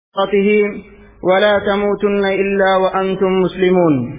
ولا تموتن إلا وأنتم مسلمون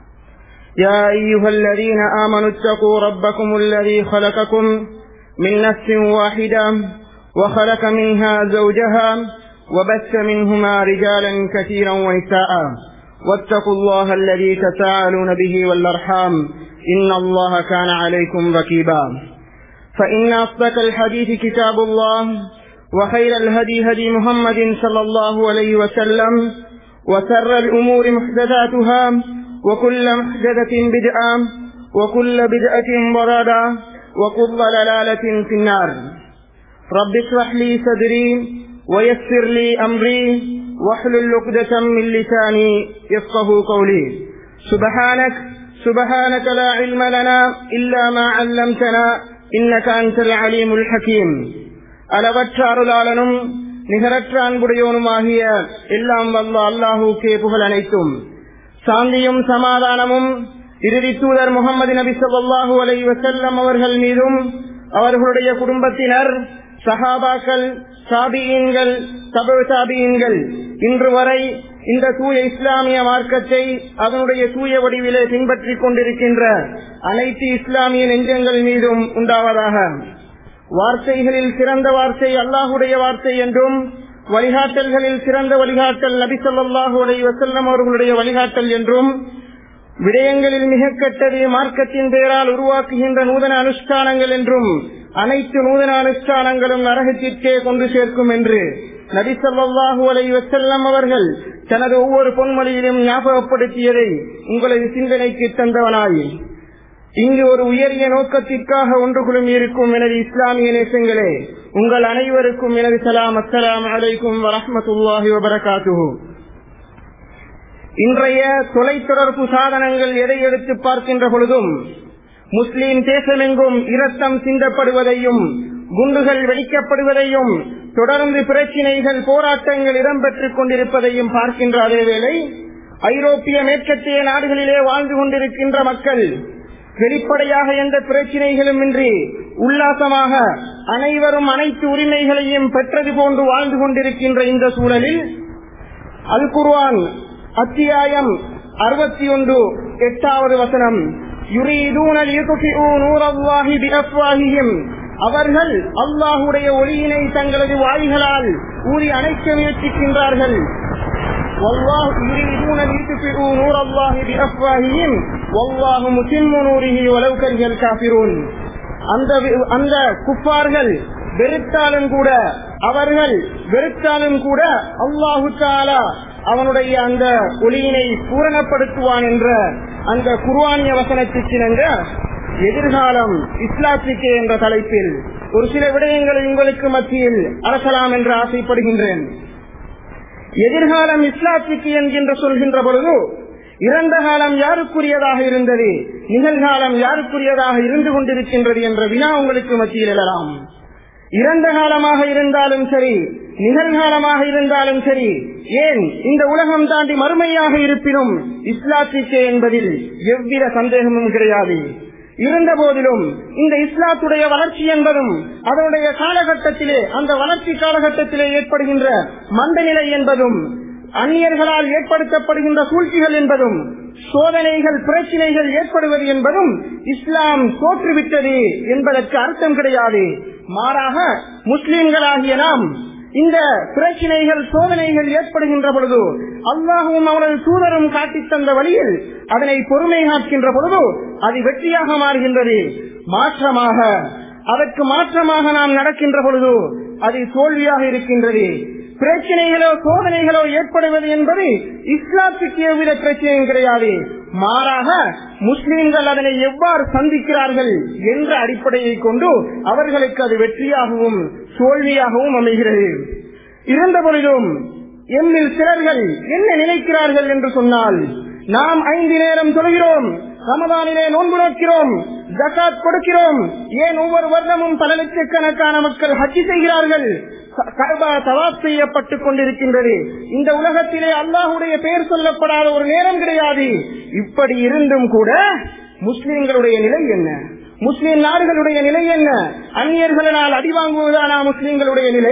يا أيها الذين آمنوا اتقوا ربكم الذي خلقكم من نفس واحدة وخلق منها زوجها وبث منهما رجالا كثيرا ونساء واتقوا الله الذي تساءلون به والأرحام إن الله كان عليكم ركيبا فإن أصدق الحديث كتاب الله وخير الهدي هدي محمد صلى الله عليه وسلم وسر الأمور محدثاتها وكل محدثة بدعة وكل بدعة ضلالة وكل ضلالة في النار رب اشرح لي صدري ويسر لي أمري واحلل عقدة من لساني يفقه قولي سبحانك سبحانك لا علم لنا إلا ما علمتنا إنك أنت العليم الحكيم அளவற்ற அருளாளனும் நிகரற்ற அன்புடையவனுமாகிய எல்லாம் வல்ல அல்லாஹூக்கே புகழ் அனைத்தும் சாந்தியும் சமாதானமும் இறுதி தூதர் முகமது நபி சொல்லாஹூ அலை வசல்லம் அவர்கள் மீதும் அவர்களுடைய குடும்பத்தினர் சஹாபாக்கள் சாபியன்கள் தபு சாபியன்கள் இன்று வரை இந்த தூய இஸ்லாமிய மார்க்கத்தை அதனுடைய தூய வடிவிலே பின்பற்றிக் கொண்டிருக்கின்ற அனைத்து இஸ்லாமிய நெஞ்சங்கள் மீதும் உண்டாவதாக வார்த்தைகளில் சிறந்த வார்த்தை அல்லாஹுடைய வார்த்தை என்றும் வழிகாட்டல்களில் சிறந்த வழிகாட்டல் நபி சொல்லாஹு அலைஹி வசல்லம் அவர்களுடைய வழிகாட்டல் என்றும் விடயங்களில் மிக கெட்டது மார்க்கத்தின் பெயரால் உருவாக்குகின்ற நூதன அனுஷ்டானங்கள் என்றும் அனைத்து நூதன அனுஷ்டானங்களும் நரகத்திற்கே கொண்டு சேர்க்கும் என்று நபி சொல்லாஹு அலை வசல்லம் அவர்கள் தனது ஒவ்வொரு பொன்மொழியிலும் ஞாபகப்படுத்தியதை உங்களது சிந்தனைக்கு தந்தவனாய் இங்கு ஒரு உயரிய நோக்கத்திற்காக ஒன்று குழும் இருக்கும் எனது இஸ்லாமிய நேசங்களே உங்கள் அனைவருக்கும் எனது சலாம் அஸ்லாம் அலைக்கும் வரமத்துல்லாஹி வபரகாத்து இன்றைய தொலைத்தொடர்பு சாதனங்கள் எதை எடுத்து பார்க்கின்ற பொழுதும் முஸ்லீம் தேசமெங்கும் இரத்தம் சிந்தப்படுவதையும் குண்டுகள் வெடிக்கப்படுவதையும் தொடர்ந்து பிரச்சினைகள் போராட்டங்கள் இடம்பெற்றுக் கொண்டிருப்பதையும் பார்க்கின்ற அதேவேளை ஐரோப்பிய மேற்கத்திய நாடுகளிலே வாழ்ந்து கொண்டிருக்கின்ற மக்கள் வெளிப்படையாக எந்த பிரச்சனைகளும் இன்றி உல்லாசமாக அனைவரும் அனைத்து உரிமைகளையும் பெற்றது போன்று வாழ்ந்து கொண்டிருக்கின்ற இந்த சூழலில் அல் குர்வான் அத்தியாயம் அறுபத்தி ஒன்று எட்டாவது வசனம் அவர்கள் அல்லாஹுடைய ஒளியினை தங்களது வாய்களால் ஊறி அணைக்க முயற்சிக்கின்றார்கள் والله يريدون ليطفئوا نور الله بأفواههم والله متم نوره ولو كره الكافرون அந்த அந்த குப்பார்கள் வெறுத்தாலும் கூட அவர்கள் வெறுத்தாலும் கூட அல்லாஹு தாலா அவனுடைய அந்த ஒளியினை பூரணப்படுத்துவான் என்ற அந்த குர்வானிய வசனத்திற்கிணங்க எதிர்காலம் இஸ்லாத்திற்கே என்ற தலைப்பில் ஒரு சில விடயங்களை உங்களுக்கு மத்தியில் அரசலாம் என்று ஆசைப்படுகின்றேன் எதிர்காலம் இஸ்லாத்திற்கு என்கின்ற சொல்கின்ற பொழுது இறந்த காலம் யாருக்குரியதாக இருந்தது நிகழ்காலம் யாருக்குரியதாக இருந்து கொண்டிருக்கின்றது என்ற வினா உங்களுக்கு மத்தியில் எழலாம் இறந்த காலமாக இருந்தாலும் சரி நிகழ்காலமாக இருந்தாலும் சரி ஏன் இந்த உலகம் தாண்டி மறுமையாக இருப்பினும் இஸ்லாத்திற்கே என்பதில் எவ்வித சந்தேகமும் கிடையாது இருந்த போதிலும் இந்த இஸ்லாத்துடைய வளர்ச்சி என்பதும் அதனுடைய காலகட்டத்திலே அந்த வளர்ச்சி காலகட்டத்திலே ஏற்படுகின்ற மந்தநிலை என்பதும் அந்நியர்களால் ஏற்படுத்தப்படுகின்ற சூழ்ச்சிகள் என்பதும் சோதனைகள் பிரச்சினைகள் ஏற்படுவது என்பதும் இஸ்லாம் தோற்றுவிட்டது என்பதற்கு அர்த்தம் கிடையாது மாறாக முஸ்லிம்களாகிய நாம் இந்த பிரச்சினைகள் சோதனைகள் ஏற்படுகின்ற பொழுது அல்லாஹும் அவனது தூதரும் காட்டித் தந்த வழியில் அதனை பொறுமை காக்கின்ற பொழுது அது வெற்றியாக மாறுகின்றது மாற்றமாக அதற்கு மாற்றமாக நாம் நடக்கின்ற பொழுது அது தோல்வியாக இருக்கின்றது பிரச்சனைகளோ சோதனைகளோ ஏற்படுவது என்பது இஸ்லாத்துக்கு எவ்வித பிரச்சனையும் கிடையாது மாறாக முஸ்லிம்கள் அதனை எவ்வாறு சந்திக்கிறார்கள் என்ற அடிப்படையை கொண்டு அவர்களுக்கு அது வெற்றியாகவும் தோல்வியாகவும் அமைகிறது இருந்த பொழுதும் எம்மில் சிலர்கள் என்ன நினைக்கிறார்கள் என்று சொன்னால் நாம் ஐந்து நேரம் தொழுகிறோம் ரமதானிலே நோன்பு நோக்கிறோம் ஜக்காத் கொடுக்கிறோம் ஏன் ஒவ்வொரு வருடமும் பல லட்சக்கணக்கான மக்கள் ஹஜ்ஜி செய்கிறார்கள் கர்பா தவாப் செய்யப்பட்டுக் கொண்டிருக்கின்றது இந்த உலகத்திலே அல்லாஹுடைய பெயர் சொல்லப்படாத ஒரு நேரம் கிடையாது இப்படி இருந்தும் கூட முஸ்லிம்களுடைய நிலை என்ன முஸ்லிம் நாடுகளுடைய நிலை என்ன அந்நியர்களினால் அடி வாங்குவதானா முஸ்லிம்களுடைய நிலை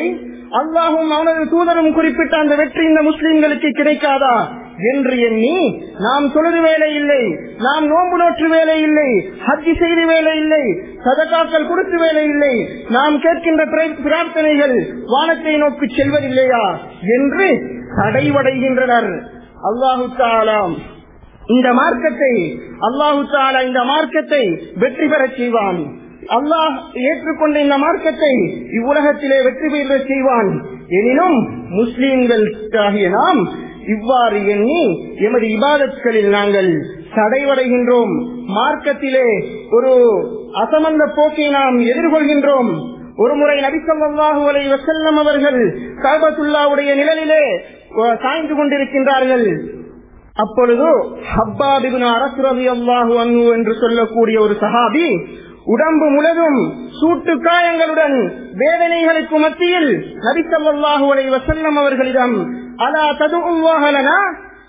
அல்லாஹும் அவனது தூதரும் குறிப்பிட்ட அந்த வெற்றி இந்த முஸ்லிம்களுக்கு கிடைக்காதா என்று எண்ணி நாம் தொழுது வேலை இல்லை நாம் நோன்பு நோற்று வேலை இல்லை ஹஜ்ஜி செய்து வேலை இல்லை சதகாக்கள் கொடுத்து வேலை இல்லை நாம் கேட்கின்ற பிர- பிரார்த்தனைகள் வானத்தை நோக்கி செல்வதில்லையா என்று தடைவடைகின்றனர் அல்லாஹு தாலாம் இந்த மார்க்கத்தை அல்லாஹு தாலா இந்த மார்க்கத்தை வெற்றி பெறச் செய்வான் அல்லாஹ் ஏற்றுக்கொண்ட இந்த மார்க்கத்தை இவ்வுலகத்திலே வெற்றி பெறச் செய்வான் எனினும் முஸ்லீம்கள் ஆகிய நாம் இவ்வாறு எண்ணி எமது இபாதத்களில் நாங்கள் தடைவடைகின்றோம் மார்க்கத்திலே ஒரு அசமந்த போக்கை நாம் எதிர்கொள்கின்றோம் ஒருமுறை நபிசல்லாஹு அலை வசல்லம் அவர்கள் காபத்துல்லாவுடைய நிழலிலே அஹ், சாய்ந்து கொண்டிருக்கின்றார்கள் அப்பொழுது ஹப்பாபிபின் அரசு ரவி அல்லாஹு அன்ஹு என்று சொல்லக்கூடிய ஒரு சஹாபி உடம்பு முழுதும் சூட்டு காயங்களுடன் வேதனைகளுக்கு மத்தியில் நபிசல்லாஹு அலை வசல்லம் அவர்களிடம் அலா ததுவாகலனா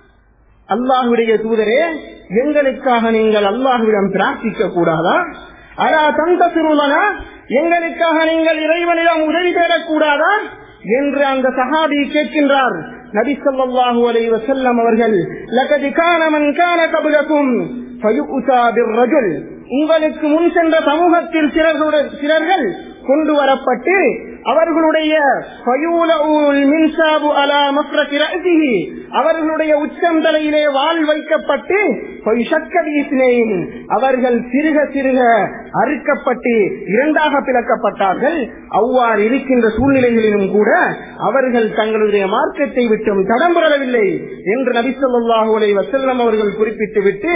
அல்லாஹுடைய தூதரே எங்களுக்காக நீங்கள் அல்லாஹுவிடம் பிரார்த்திக்க கூடாதா அலா தந்த சிறுவனா எங்களுக்காக நீங்கள் இறைவனிடம் உதவி தேடக்கூடாதா என்று அந்த சஹாபி கேட்கின்றார் நபி ஸல்லல்லாஹு அலைஹி வஸல்லம் அவர்கள் லகத் கான மன் கான கபலக்கும் ஃபயுஉதா பிர்ரஜுல் உங்களுக்கு முன் சென்ற சமூகத்தில் சிலர்களுடன் சிலர்கள் கொண்டு வரப்பட்டு அவர்களுடைய ஃபயூலஉல் மின்சாபு அலா மஃரகி ரஅசிஹி அவர்களுடைய உச்சம் தலையிலே வாள் வைக்கப்பட்டு ஃபயுஷக்க பீஸ்னைன் அவர்கள் சிறுக சிறுக அறுக்கப்பட்டு இரண்டாக பிளக்கப்பட்டார்கள் அவ்வாறு இருக்கின்ற சூழ்நிலைகளிலும் கூட அவர்கள் தங்களுடைய மார்க்கத்தை விட்டும் தடம் புரளவில்லை என்று நபி ஸல்லல்லாஹு அலைஹி வஸல்லம் அவர்கள் குறிப்பிட்டு விட்டு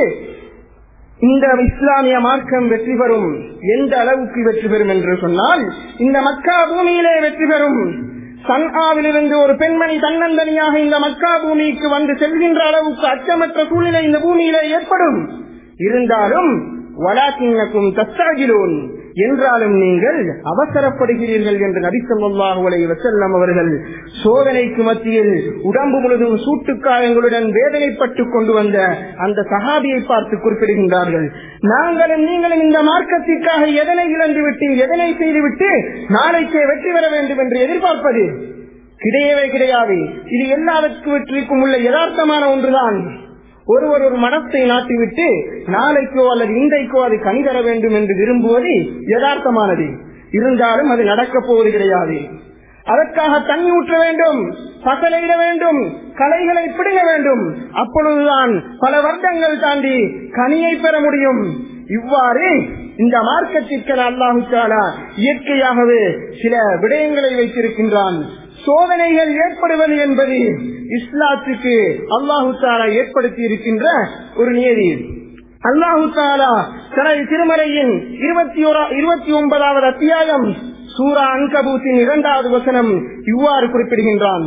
இந்த இஸ்லாமிய மார்க்கம் வெற்றி பெறும் எந்த அளவுக்கு வெற்றி பெறும் என்று சொன்னால் இந்த மக்கா பூமியிலே வெற்றி பெறும் சன்ஆவிலிருந்து ஒரு பெண்மணி தன்னந்தனியாக இந்த மக்கா பூமிக்கு வந்து செல்கின்ற அளவுக்கு அச்சமற்ற சூழ்நிலை இந்த பூமியிலே ஏற்படும் இருந்தாலும் வலாக்கின்னக்கும் தஸ்தாகிலோன் என்றாலும் நீங்கள் அவசரப்படுகிறீர்கள் என்று நபிசல்லாஹு அலைஹி வஸல்லம் அவர்கள் சோதனைக்கு மத்தியில் உடம்பு முழுதும் சூட்டுக்காயங்களுடன் வேதனைப்பட்டுக் கொண்டு வந்த அந்த சஹாபியை பார்த்து குறிப்பிடுகின்றார்கள் நாங்களும் நீங்களும் இந்த மார்க்கத்திற்காக எதனை இழந்துவிட்டு எதனை செய்துவிட்டு நாளைக்கே வெற்றி பெற வேண்டும் என்று எதிர்பார்ப்பது கிடையவே கிடையாது இது எல்லாவற்றுக்கும் உள்ள யதார்த்தமான ஒன்றுதான் ஒருவர் ஒரு மனத்தை நாட்டிவிட்டு நாளைக்கோ அல்லது இன்றைக்கோ அது கனி தர வேண்டும் என்று விரும்புவது யதார்த்தமானது இருந்தாலும் அது நடக்கப் போவது கிடையாது அதற்காக தண்ணி ஊற்ற வேண்டும் பசலையிட வேண்டும் கலைகளை பிடுங்க வேண்டும் அப்பொழுதுதான் பல வருடங்கள் தாண்டி கனியை பெற முடியும் இவ்வாறு இந்த மார்க்கத்திற்கு அல்லாஹு தாலா இயற்கையாகவே சில விடயங்களை வைத்திருக்கின்றான் சோதனைகள் ஏற்படுவது என்பது இஸ்லாத்துக்கு அல்லாஹு தாலா ஏற்படுத்தி இருக்கின்ற ஒரு நியதி அல்லாஹு தாலா தனது திருமலையின் இருபத்தி ஓரா இருபத்தி ஒன்பதாவது அத்தியாயம் சூரா அன்கபூத்தின் இரண்டாவது வசனம் இவ்வாறு குறிப்பிடுகின்றான்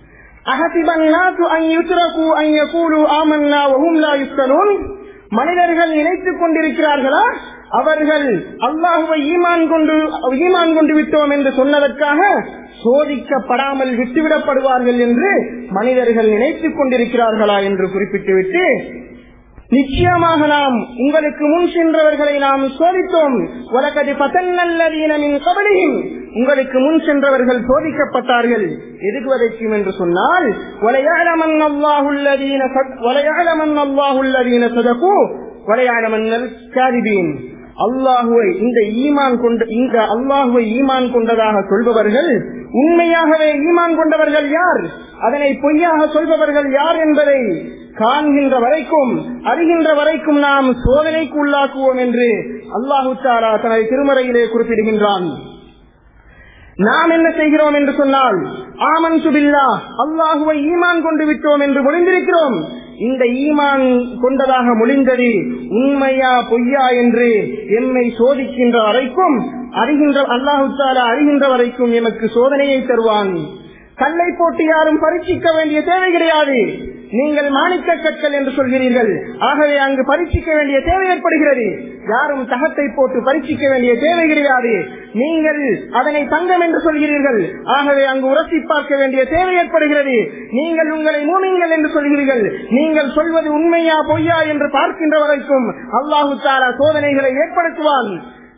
أحسب الناس أن يتركوا أن يقولوا آمنا وهم لا يفتنون மனிதர்கள் நினைத்துக் கொண்டிருக்கிறார்களா அவர்கள் அல்லாஹுவை ஈமான் கொண்டு ஈமான் கொண்டு விட்டோம் என்று சொன்னதற்காக சோதிக்கப்படாமல் விட்டுவிடப்படுவார்கள் என்று மனிதர்கள் நினைத்துக் கொண்டிருக்கிறார்களா என்று குறிப்பிட்டுவிட்டு நிச்சயமாக நாம் உங்களுக்கு முன் சென்றவர்களை நாம் சோதித்தோம் உலகது பதன்னல்லதீனமின் கபலியும் உங்களுக்கு முன் சென்றவர்கள் சோதிக்கப்பட்டார்கள் எதுக்குவதற்கும் என்று சொன்னால் வலையாளமன் அல்லாஹுல்லதீன வலையாளமன் அல்லாஹுல்லதீன சதகு வலையாளமன்னல் காரிபீன் அல்லாஹுவை இந்த ஈமான் கொண்ட இந்த அல்லாஹுவை ஈமான் கொண்டதாக சொல்பவர்கள் உண்மையாகவே ஈமான் கொண்டவர்கள் யார் அதனை பொய்யாக சொல்பவர்கள் யார் என்பதை காண்கின்ற வரைக்கும் அறிகின்ற வரைக்கும் நாம் சோதனைக்கு உள்ளாக்குவோம் என்று அல்லாஹு தாலா தனது திருமறையிலே குறிப்பிடுகின்றான் நாம் என்ன செய்கிறோம் என்று சொன்னால் ஆமன் சுபில்லா அல்லாஹுவை ஈமான் கொண்டு விட்டோம் என்று மொழிந்திருக்கிறோம் இந்த ஈமான் கொண்டதாக மொழிந்தது உண்மையா பொய்யா என்று எம்மை சோதிக்கின்ற வரைக்கும் அறிகின்ற அல்லாஹு தாலா அறிகின்ற வரைக்கும் எமக்கு சோதனையை தருவான் கல்லை போட்டு யாரும் பரீட்சிக்க வேண்டிய தேவை கிடையாது நீங்கள் மாணிக்க கற்கள் என்று சொல்கிறீர்கள் ஆகவே அங்கு பரீட்சிக்க வேண்டிய தேவை ஏற்படுகிறது யாரும் தகத்தை போட்டு பரீட்சிக்க வேண்டிய தேவை கிடையாது நீங்கள் அதனை தங்கம் என்று சொல்கிறீர்கள் ஆகவே அங்கு உரசி பார்க்க வேண்டிய தேவை ஏற்படுகிறது நீங்கள் உங்களை மூமிங்கள் என்று சொல்கிறீர்கள் நீங்கள் சொல்வது உண்மையா பொய்யா என்று பார்க்கின்ற வரைக்கும் அல்லாஹு தாரா சோதனைகளை ஏற்படுத்துவான்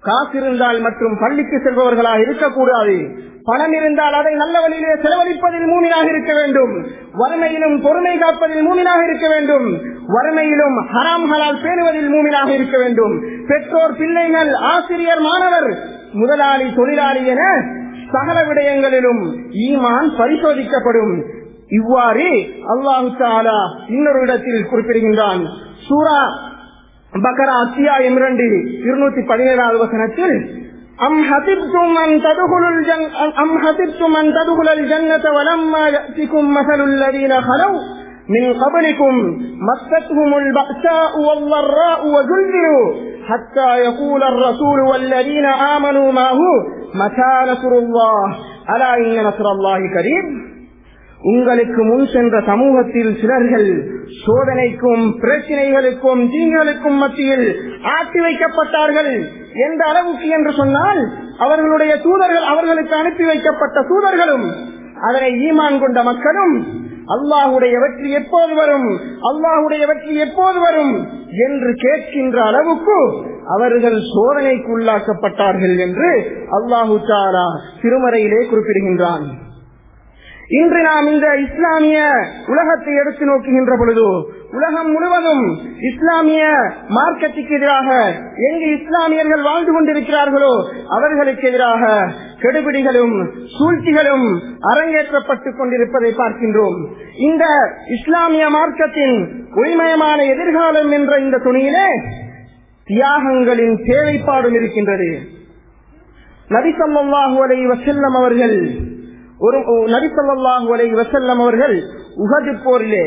காசு இருந்தால் மற்றும் பள்ளிக்கு செல்பவர்களாக இருக்கக்கூடாது பணம் இருந்தால் அதை நல்ல வழியிலே செலவழிப்பதில் மூமினாக இருக்க வேண்டும் வறுமையிலும் பொறுமை காப்பதில் மூமினாக இருக்க வேண்டும் வறுமையிலும் ஹராம்களால் பேணுவதில் மூமினாக இருக்க வேண்டும் பெற்றோர் பிள்ளைகள் ஆசிரியர் மாணவர் முதலாளி தொழிலாளி என சகல விடயங்களிலும் ஈமான் பரிசோதிக்கப்படும் இவ்வாறு அல்லாஹு தாலா இன்னொரு இடத்தில் குறிப்பிடுகின்றான் சூரா பக்கரா அத்தியாயம் இரண்டு இருநூத்தி பதினேழாவது வசனத்தில் أم حسبتم أن تدخلوا الجنة أم حسبتم أن تدخلوا الجنة ولما يأتكم مثل الذين خلوا من قبلكم مستهم البأساء والضراء وزلزلوا حتى يقول الرسول والذين آمنوا معه متى نصر الله ألا إن نصر الله قريب உங்களுக்கு முன் சென்ற சமூகத்தில் சிலர்கள் சோதனைக்கும் பிரச்சனைகளுக்கும் தீங்குகளுக்கும் மத்தியில் ஆட்டி வைக்கப்பட்டார்கள் எந்த அளவுக்கு என்று சொன்னால் அவர்களுடைய தூதர்கள் அவர்களுக்கு அனுப்பி வைக்கப்பட்ட தூதர்களும் அதனை ஈமான் கொண்ட மக்களும் அல்லாஹுடைய வெற்றி எப்போது வரும் அல்லாஹுடைய வெற்றி எப்போது வரும் என்று கேட்கின்ற அளவுக்கு அவர்கள் சோதனைக்கு உள்ளாக்கப்பட்டார்கள் என்று அல்லாஹு தாலா திருமறையிலே குறிப்பிடுகின்றான் இன்று நாம் இந்த இஸ்லாமிய உலகத்தை எடுத்து நோக்குகின்ற பொழுது உலகம் முழுவதும் இஸ்லாமிய மார்க்கத்துக்கு எதிராக எங்கு இஸ்லாமியர்கள் வாழ்ந்து கொண்டிருக்கிறார்களோ அவர்களுக்கு எதிராக கெடுபிடிகளும் சூழ்ச்சிகளும் அரங்கேற்றப்பட்டுக் கொண்டிருப்பதை பார்க்கின்றோம் இந்த இஸ்லாமிய மார்க்கத்தின் ஒளிமயமான எதிர்காலம் என்ற இந்த துணியிலே தியாகங்களின் தேவைப்பாடும் இருக்கின்றது நபிசல்லாஹு அலை வசல்லம் அவர்கள் ஒரு நபிசல்லாஹு அலை வசல்லம் அவர்கள் உகது போரிலே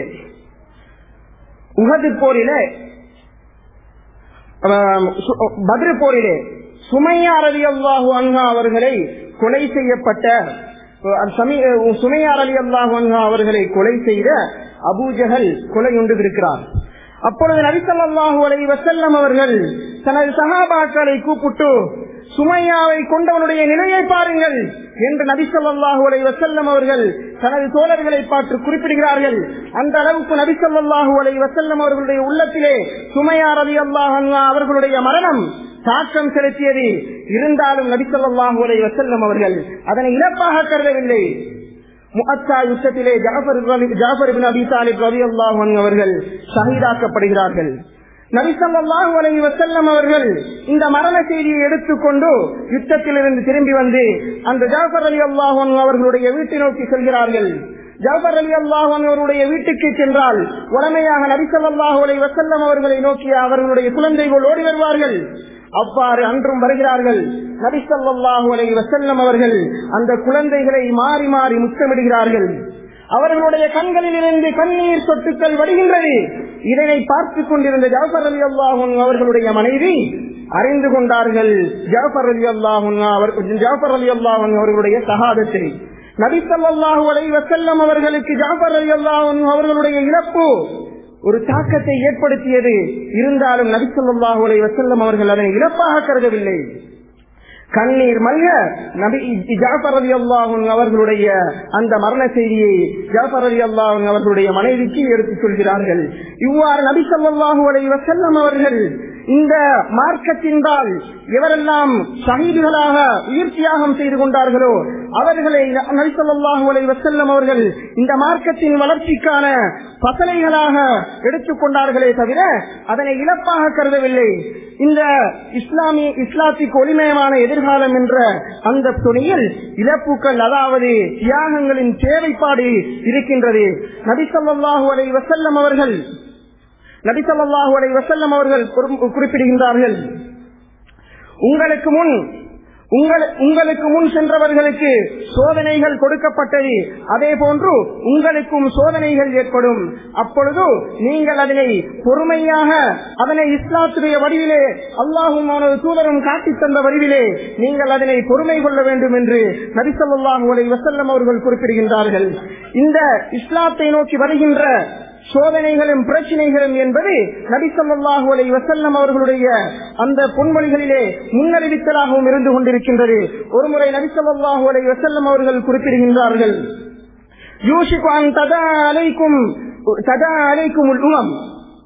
உகது போரிலே பத்ரு போரிலே சுமையா ரவி அல்லாஹு அன்ஹா அவர்களை கொலை செய்யப்பட்ட சுமையா ரவி அல்லாஹு அன்ஹா அவர்களை கொலை செய்த அபூஜகல் கொலை உண்டு இருக்கிறார் அப்பொழுது நபிசல்லாஹு அலை வசல்லம் அவர்கள் தனது சகாபாக்களை கூப்பிட்டு சுமையாவை கொண்டவனுடைய நிலையை பாருங்கள் என்று நபிசல்லாஹு அலை வசல்லம் அவர்கள் தனது தோழர்களை பார்த்து குறிப்பிடுகிறார்கள் அந்த அளவுக்கு நபிசல்லாஹு அலை வசல்லம் அவர்களுடைய உள்ளத்திலே சுமையா ரவி அல்லாஹ் அவர்களுடைய மரணம் தாக்கம் செலுத்தியது இருந்தாலும் நபிசல்லாஹு அலை வசல்லம் அவர்கள் அதனை இழப்பாக கருதவில்லை முகத்தா யுத்தத்திலே ஜாஃபர் ஜாஃபர் அபி தாலிப் ரவி அல்லாஹ் அவர்கள் ஷஹீதாக்கப்படுகிறார்கள் நபிசல்லாஹு அலைஹி வசல்லம் அவர்கள் இந்த மரண செய்தியை எடுத்துக்கொண்டு யுத்தத்திலிருந்து திரும்பி வந்து அந்த ஜாஃபர் அலி அல்லாஹன் அவர்களுடைய வீட்டை நோக்கி செல்கிறார்கள் ஜாஃபர் அலி அல்லாஹன் அவருடைய வீட்டுக்கு சென்றால் உடமையாக நபிசல்லாஹு அலை வசல்லம் அவர்களை நோக்கிய அவர்களுடைய குழந்தைகள் ஓடி வருவார்கள் அவ்வாறு அன்றும் வருகிறார்கள் நபிசல்லாஹு அலை வசல்லம் அவர்கள் அந்த குழந்தைகளை மாறி மாறி முத்தமிடுகிறார்கள் அவர்களுடைய கண்களில் இருந்து கண்ணீர் சொட்டுக்கள் வருகின்றது இதனை பார்த்துக் கொண்டிருந்த ஜாஃபர் அலி அல்லாஹும் அவர்களுடைய மனைவி அறிந்து கொண்டார்கள் ஜாஃபர் அலி அல்லாஹும் ஜாஃபர் அலி அல்லாஹும் அவர்களுடைய சகாதத்தை நபிசல்லாஹு அலை வசல்லம் அவர்களுக்கு ஜாஃபர் அலி அல்லாஹும் அவர்களுடைய இழப்பு ஒரு தாக்கத்தை ஏற்படுத்தியது இருந்தாலும் நபிசல்லாஹு அலை வசல்லம் அவர்கள் அதனை இழப்பாக கருதவில்லை கண்ணீர் மல்க நபி ஜாஃபர் அலி அல்லாஹும் அவர்களுடைய அந்த மரண செய்தியை ஜாஃபர் அலி அல்லாஹும் அவர்களுடைய மனைவிக்கு எடுத்துச் சொல்கிறார்கள் இவ்வாறு நபி சொல்லாஹு அலை வசல்லம் அவர்கள் இந்த மார்க்கத்தின்பால் எவரெல்லாம் ஷஹீதுகளாக உயிர் தியாகம் செய்து கொண்டார்களோ அவர்களை நபிசல்லாஹு அலை வசல்லம் அவர்கள் இந்த மார்க்கத்தின் வளர்ச்சிக்கான பசலைகளாக எடுத்துக் கொண்டார்களே தவிர அதனை இழப்பாக கருதவில்லை இந்த இஸ்லாமிய இஸ்லாத்திற்கு ஒளிமயமான எதிர்காலம் என்ற அந்த துணியில் இழப்புகள் அதாவது தியாகங்களின் தேவைப்பாடு இருக்கின்றது நபிசல்லாஹு அலை வசல்லம் அவர்கள் நபிசல்லாஹு அலை வசல்லம் அவர்கள் குறிப்பிடுகின்றார்கள் உங்களுக்கு முன் உங்களுக்கு முன் சென்றவர்களுக்கு சோதனைகள் கொடுக்கப்பட்டது அதே போன்று உங்களுக்கும் சோதனைகள் ஏற்படும் அப்பொழுது நீங்கள் அதனை பொறுமையாக அதனை இஸ்லாத்துடைய வடிவிலே அல்லாஹும் அவனது தூதரும் காட்டி தந்த வடிவிலே நீங்கள் அதனை பொறுமை கொள்ள வேண்டும் என்று நபிசல்லாஹு அலை வசல்லம் அவர்கள் குறிப்பிடுகின்றார்கள் இந்த இஸ்லாத்தை நோக்கி வருகின்ற சோதனைகளும் பிரச்சனைகளும் என்பது நபிசல்லாஹு அலை வசல்லம் அவர்களுடைய அந்த பொன்மொழிகளிலே முன்னறிவித்தலாகவும் இருந்து கொண்டிருக்கின்றது ஒருமுறை நபிசல்லாஹு அலை வசல்லம் அவர்கள் குறிப்பிடுகின்றார்கள் யூஷிகான் ததா அலைக்கும் ததா அலைக்கும் உமம்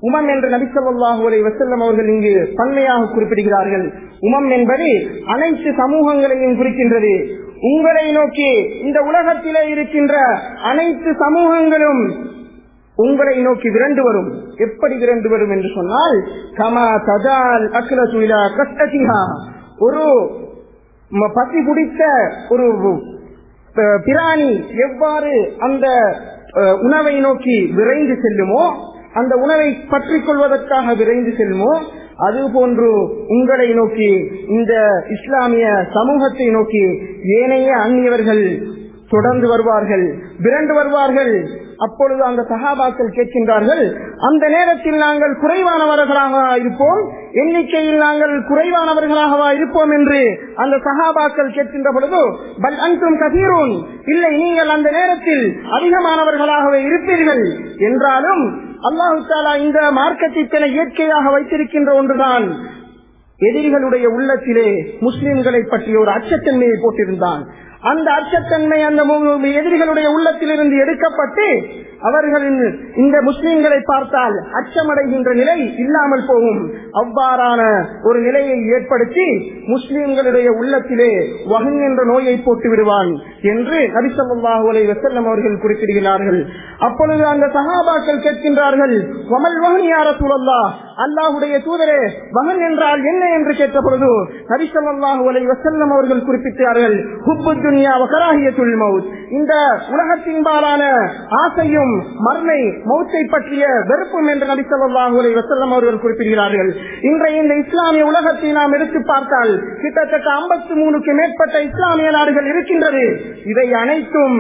உமம் என்று நபிசல்லாஹு அலை வசல்லம் அவர்கள் இங்கு பன்மையாக குறிப்பிடுகிறார்கள் உமம் என்பது அனைத்து சமூகங்களையும் குறிக்கின்றது உங்களை நோக்கி இந்த உலகத்திலே இருக்கின்ற அனைத்து சமூகங்களும் உங்களை நோக்கி விரண்டு வரும் எப்படி விரண்டு வரும் என்று சொன்னால் கமா தஜால் அக்லசுலா கஷ்டசிஹா ஒரு ம- பசி பிடித்த ஒரு அஹ், பிராணி எவ்வாறு அந்த அஹ், உணவை நோக்கி விரைந்து செல்லுமோ அந்த உணவை பற்றிக் கொள்வதற்காக விரைந்து செல்லுமோ அது போன்று உங்களை நோக்கி இந்த இஸ்லாமிய சமூகத்தை நோக்கி ஏனைய அந்நியவர்கள் தொடர்ந்து வருவார்கள் விரண்டு வருவார்கள் அப்பொழுது அந்த சகாபாக்கள் கேட்கின்றார்கள் அந்த நேரத்தில் நாங்கள் குறைவானவர்களாக இருப்போம் எண்ணிக்கையில் நாங்கள் குறைவானவர்களாகவா இருப்போம் என்று அந்த சகாபாக்கள் கேட்கின்ற பொழுது பல் அன்றும் கதீரூன் இல்லை நீங்கள் அந்த நேரத்தில் அதிகமானவர்களாகவே இருப்பீர்கள் என்றாலும் அல்லாஹு தாலா இந்த மார்க்கத்திற்கென இயற்கையாக வைத்திருக்கின்ற ஒன்றுதான் எதிரிகளுடைய உள்ளத்திலே முஸ்லிம்களை பற்றிய ஒரு அச்சத்தன்மையை போட்டிருந்தான் அந்த அச்சத்தன்மை அந்த மு- எதிரிகளுடைய உள்ளத்திலிருந்து எடுக்கப்பட்டு அவர்களின் இந்த முஸ்லிம்களை பார்த்தால் அச்சமடைகின்ற நிலை இல்லாமல் போகும் அவ்வாறான ஒரு நிலையை ஏற்படுத்தி முஸ்லிம்களுடைய உள்ளத்திலே வகன் என்ற நோயை போட்டு விடுவான் என்று நபிசல்லாஹு அலை வசல்லம் அவர்கள் குறிப்பிடுகிறார்கள் அப்பொழுது அந்த சகாபாக்கள் கேட்கின்றார்கள் வமல் வகன் யார சூழல்லா அல்லாஹுடைய தூதரே வகன் என்றால் என்ன என்று கேட்ட பொழுது நபிசல்லாஹு அலை வசல்லம் அவர்கள் குறிப்பிட்டார்கள் ஹுப்பு துனியா வகராகியத்துல் மவுத் இந்த உலகத்தின்பாலான ஆசையும் மர்மை மௌத்தை பற்றிய வெறுப்பும் என்று நபிசல்லாஹு அலை வசல்லம் அவர்கள் குறிப்பிடுகிறார்கள் இன்றைய இந்த இஸ்லாமிய உலகத்தை நாம் எடுத்து பார்த்தால் கிட்டத்தட்ட ஐம்பத்தி மூணுக்கு மேற்பட்ட இஸ்லாமிய நாடுகள் இருக்கின்றது இவை அனைத்தும்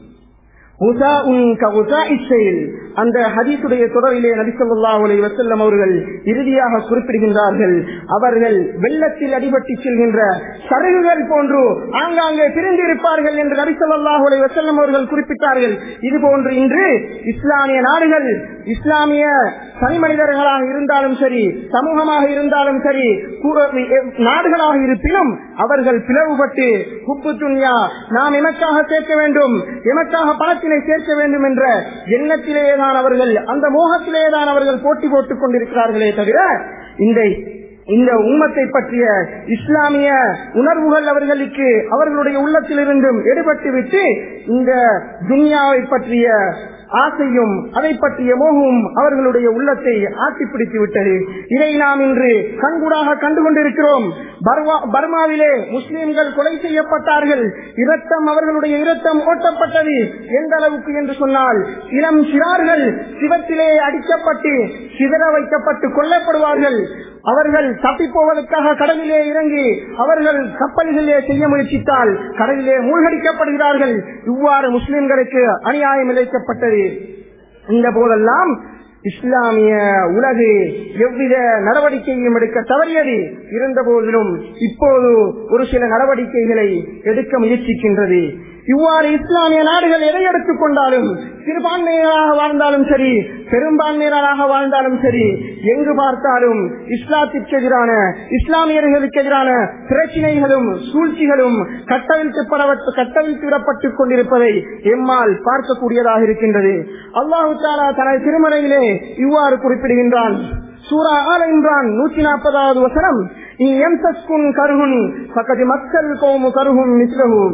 உசாஉன் கஉசாஇ செயல். அந்த ஹதீசுடைய தொடரிலே நபிசல்லாஹு அலைஹி வஸல்லம் அவர்கள் இறுதியாக குறிப்பிடுகின்றார்கள் அவர்கள் வெள்ளத்தில் அடிபட்டு செல்கின்ற சருகுகள் போன்று ஆங்காங்கே பிரிந்து இருப்பார்கள் என்று நபிசல்லாஹு அலைஹி வஸல்லம் அவர்கள் குறிப்பிட்டார்கள் இது போன்று இன்று இஸ்லாமிய நாடுகள் இஸ்லாமிய தனி மனிதர்களாக இருந்தாலும் சரி சமூகமாக இருந்தாலும் சரி கு- நாடுகளாக இருப்பினும் அவர்கள் பிளவுபட்டு உப்பு துன்யா நாம் எமக்காக சேர்க்க வேண்டும் எமக்காக பணத்தினை சேர்க்க வேண்டும் என்ற எண்ணத்திலேதான் அவர்கள் அந்த மோகத்திலேதான் அவர்கள் போட்டி போட்டுக் கொண்டிருக்கிறார்களே தவிர இந்த இந்த உம்மத்தை பற்றிய இஸ்லாமிய உணர்வுகள் அவர்களுக்கு அவர்களுடைய உள்ளத்திலிருந்தும் எடுபட்டு விட்டு இந்த துன்யாவை பற்றிய ஆசையும் அதை பற்றிய மோகமும் அவர்களுடைய உள்ளத்தை ஆட்டி பிடித்து விட்டது இதை நாம் இன்று கண்கூடாக கண்டு கொண்டிருக்கிறோம் பர்மா- பர்மாவிலே முஸ்லிம்கள் கொலை செய்யப்பட்டார்கள் இரத்தம் அவர்களுடைய இரத்தம் ஓட்டப்பட்டது எந்த அளவுக்கு என்று சொன்னால் இளம் சிறார்கள் சிவத்திலே அடிக்கப்பட்டு சிதற வைக்கப்பட்டு கொல்லப்படுவார்கள் அவர்கள் தப்பி போவதற்காக கடலிலே இறங்கி அவர்கள் கப்பல்களிலே செய்ய முயற்சித்தால் கடலிலே மூழ்கடிக்கப்படுகிறார்கள் இவ்வாறு முஸ்லிம்களுக்கு அநியாயம் இழைக்கப்பட்டது இந்த போதெல்லாம் இஸ்லாமிய உலகு எவ்வித நடவடிக்கையும் எடுக்க தவறியது இருந்த போதிலும் இப்போது ஒரு சில நடவடிக்கைகளை எடுக்க முயற்சிக்கின்றது இவ்வாறு இஸ்லாமிய நாடுகள் எதை எடுத்துக் கொண்டாலும் சிறுபான்மையினராக வாழ்ந்தாலும் சரி பெரும்பான்மையினராக வாழ்ந்தாலும் சரி எங்கு பார்த்தாலும் இஸ்லாத்திற்கு எதிரான இஸ்லாமியர்களுக்கு எதிரான பிரச்சினைகளும் சூழ்ச்சிகளும் கட்டவிழ்க்கப்பட கட்டவிழ்த்து விடப்பட்டுக் கொண்டிருப்பதை எம்மால் பார்க்கக்கூடியதாக இருக்கின்றது அல்லாஹு தாலா தனது திருமறையிலே இவ்வாறு குறிப்பிடுகின்றான் சூரா ஆல இம்ரான் நூற்றி நாற்பதாவது வசனம் இ எம்சஸ்குன் கருகுன் பக்கத்து மக்கள் கோமு கருகும் மிஸ்ரகும்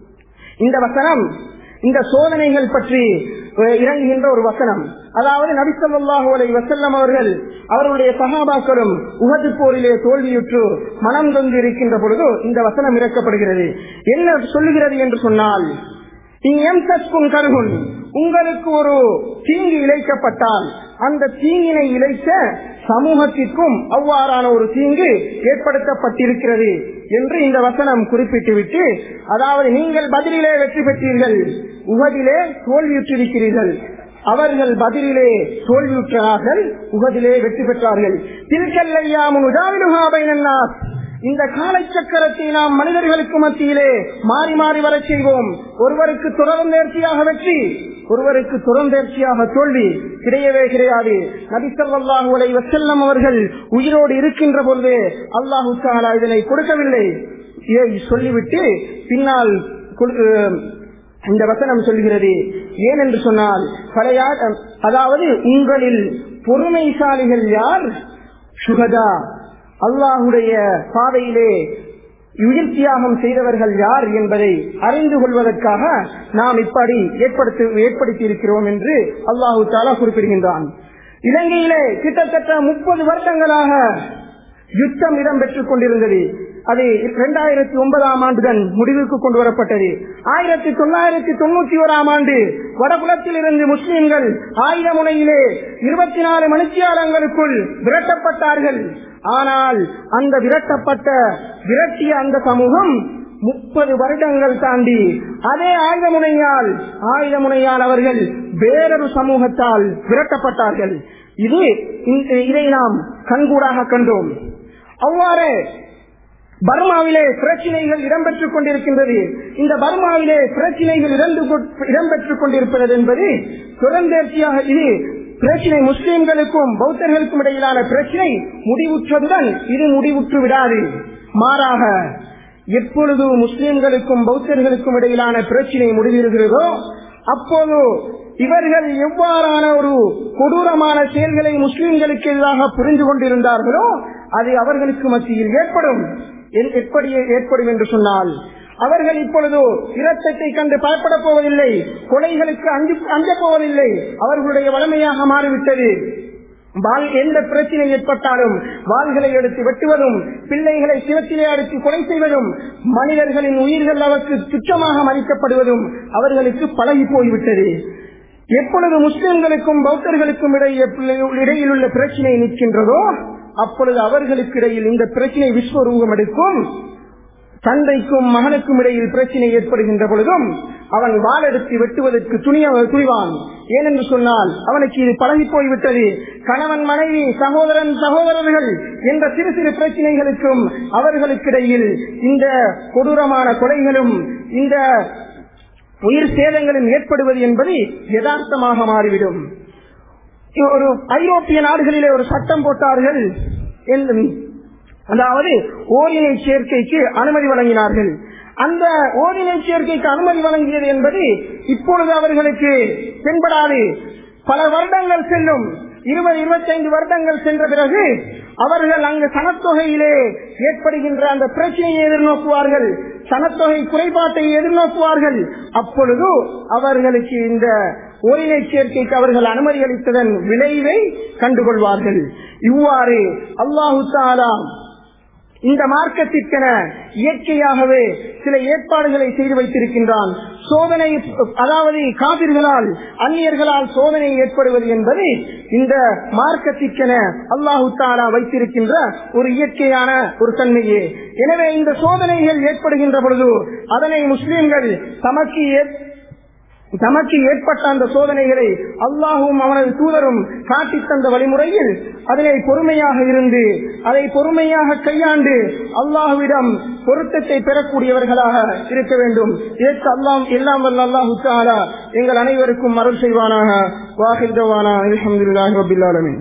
இந்த வசனம் இந்த சோதனைகள் பற்றி அஹ், இறங்குகின்ற ஒரு வசனம் அதாவது நபிசல்லாஹு அலை வசல்லம் அவர்கள் அவர்களுடைய சகாபாக்களும் உகது போரிலே தோல்வியுற்று மனம் தொந்து இருக்கின்ற பொழுது இந்த வசனம் இறக்கப்படுகிறது என்ன சொல்லுகிறது என்று சொன்னால் எம்சஸ்குன் கருகுன் உங்களுக்கு ஒரு தீங்கு இழைக்கப்பட்டால் அந்த தீங்கினை இழைத்த சமூகத்திற்கும் அவ்வாறான ஒரு தீங்கு ஏற்படுத்தப்பட்டிருக்கிறது என்று இந்த வசனம் குறிப்பிட்டுவிட்டு அதாவது நீங்கள் பதிலிலே வெற்றி பெற்றீர்கள் உகதிலே தோல்வியுற்றிருக்கிறீர்கள் அவர்கள் பதிலிலே தோல்வியுற்றார்கள் உகதிலே வெற்றி பெற்றார்கள் திருக்கல்லையாமுன் உதாவினுகாபைனாஸ் இந்த காலச்சக்கரத்தை நாம் மனிதர்களுக்கு மத்தியிலே மாறி மாறி வரச் செய்வோம் ஒருவருக்கு தொடர்ந்தேர்ச்சியாக வெற்றி ஒருவருக்கு தொடர்ந்தேர்ச்சியாக தோல்வி கிடையவே கிடையாது நபிசல்லாஹு அலை வசல்லம் அவர்கள் உயிரோடு இருக்கின்ற பொழுது அல்லாஹு தாலா இதனை கொடுக்கவில்லை இதை சொல்லிவிட்டு பின்னால் கொடு- இந்த வசனம் சொல்கிறது ஏன் என்று சொன்னால் பழைய அதாவது உங்களில் பொறுமைசாலிகள் யார் சுகதா அல்லாஹுடைய பாதையிலே உயிர் தியாகம் செய்தவர்கள் யார் என்பதை அறிந்து கொள்வதற்காக நாம் இப்படி ஏற்படுத்தி ஏற்படுத்தி இருக்கிறோம் என்று அல்லாஹு தாலா குறிப்பிடுகின்றான் இலங்கையிலே கிட்டத்தட்ட முப்பது வருடங்களாக யுத்தம் இடம்பெற்றுக் கொண்டிருந்தது அது இரண்டாயிரத்தி ஒன்பதாம் ஆண்டுடன் முடிவுக்கு கொண்டு வரப்பட்டது ஆயிரத்தி தொள்ளாயிரத்தி தொண்ணூத்தி ஓராம் ஆண்டு வடபுலத்தில் இருந்து முஸ்லிம்கள் ஆயுத முனையிலே இருபத்தி நாலு மணித்தியாலங்களுக்குள் விரட்டப்பட்டார்கள் ஆனால் அந்த விரட்டப்பட்ட விரட்டிய அந்த சமூகம் முப்பது வருடங்கள் தாண்டி அதே ஆயுத முனையால் ஆயுத முனையால் அவர்கள் வேறொரு சமூகத்தால் விரட்டப்பட்டார்கள் இது இதை நாம் கண்கூடாக கண்டோம் அவ்வாறு பர்மாவிலே பிரச்சனைகள் இடம்பெற்றுக் கொண்டிருக்கின்றது இந்த பர்மாவிலே பிரச்சனைகள் இடம்பெற்றுக் கொண்டிருப்பது என்பது தொடர்ந்தேர்ச்சியாக இது பிரச்சனை முஸ்லிம்களுக்கும் பௌத்தர்களுக்கும் இடையிலான பிரச்சனை முடிவுற்றதுடன் இது முடிவுற்று விடாது மாறாக எப்பொழுது முஸ்லிம்களுக்கும் பௌத்தர்களுக்கும் இடையிலான பிரச்சனை முடிவிருகிறதோ அப்போது இவர்கள் எவ்வாறான ஒரு கொடூரமான செயல்களை முஸ்லிம்களுக்கு எதிராக புரிந்து கொண்டிருந்தார்களோ அது அவர்களுக்கு மத்தியில் ஏற்படும் எப்படி ஏற்படும் என்று சொன்னால் அவர்கள் இப்பொழுது இரத்தத்தை கண்டு பயப்படப் போவதில்லை கொலைகளுக்கு அஞ்சு அஞ்சப் போவதில்லை அவர்களுடைய வளமையாக மாறிவிட்டது வால் எந்த பிரச்சனை ஏற்பட்டாலும் வாள்களை எடுத்து வெட்டுவதும் பிள்ளைகளை சிவத்திலே அடித்து கொலை செய்வதும் மனிதர்களின் உயிர்கள் அவருக்கு துச்சமாக மதிக்கப்படுவதும் அவர்களுக்கு பழகி போய்விட்டது எப்பொழுது முஸ்லிம்களுக்கும் பௌத்தர்களுக்கும் இடையே இடையில் உள்ள பிரச்சனை நிற்கின்றதோ அப்பொழுது அவர்களுக்கு இடையில் இந்த பிரச்சனை விஸ்வரூபம் எடுக்கும் தந்தைக்கும் மகனுக்கும் இடையில் பிரச்சனை ஏற்படுகின்ற பொழுதும் அவன் வாழெடுத்து வெட்டுவதற்கு துணிய துணிவான் ஏனென்று சொன்னால் அவனுக்கு இது பழகி போய்விட்டது கணவன் மனைவி சகோதரன் சகோதரர்கள் என்ற சிறு சிறு பிரச்சனைகளுக்கும் அவர்களுக்கிடையில் இந்த கொடூரமான கொலைகளும் இந்த உயிர் சேதங்களும் ஏற்படுவது என்பது யதார்த்தமாக மாறிவிடும் ஒரு ஐரோப்பிய நாடுகளிலே ஒரு சட்டம் போட்டார்கள் அதாவது ஓரினை சேர்க்கைக்கு அனுமதி வழங்கினார்கள் அந்த ஓரினை சேர்க்கைக்கு அனுமதி வழங்கியது என்பது இப்பொழுது அவர்களுக்கு தென்படாது பல வருடங்கள் செல்லும் இருபது இருபத்தைந்து வருடங்கள் சென்ற பிறகு அவர்கள் அங்கு சனத்தொகையிலே ஏற்படுகின்ற அந்த பிரச்சனையை எதிர்நோக்குவார்கள் சனத்தொகை குறைபாட்டை எதிர்நோக்குவார்கள் அப்பொழுது அவர்களுக்கு இந்த ஓரினை சேர்க்கைக்கு அவர்கள் அனுமதி அளித்ததன் விளைவை கண்டுகொள்வார்கள் இவ்வாறு அல்லாஹு தாலா இந்த மார்க்கத்திற்கென இயற்கையாகவே சில ஏற்பாடுகளை செய்து வைத்திருக்கின்றான் சோதனை அதாவது காவிர்களால் அந்நியர்களால் சோதனை ஏற்படுவது என்பது இந்த மார்க்கத்திற்கென அல்லாஹு தாலா வைத்திருக்கின்ற ஒரு இயற்கையான ஒரு தன்மையே எனவே இந்த சோதனைகள் ஏற்படுகின்ற பொழுது அதனை முஸ்லிம்கள் தமக்கு தமக்கு ஏற்பட்ட அந்த சோதனைகளை அல்லாஹும் அவனது தூதரும் காட்டி தந்த வழிமுறையில் அதனை பொறுமையாக இருந்து அதை பொறுமையாக கையாண்டு அல்லாஹுவிடம் பொருத்தத்தை பெறக்கூடியவர்களாக இருக்க வேண்டும் இதற்கு அல்லாம் எல்லாம் வல்ல அல்லாஹு தாலா எங்கள் அனைவருக்கும் அருள் செய்வானாக வாஹிதவானா அலமதுல்லாஹி ரபில் ஆலமின்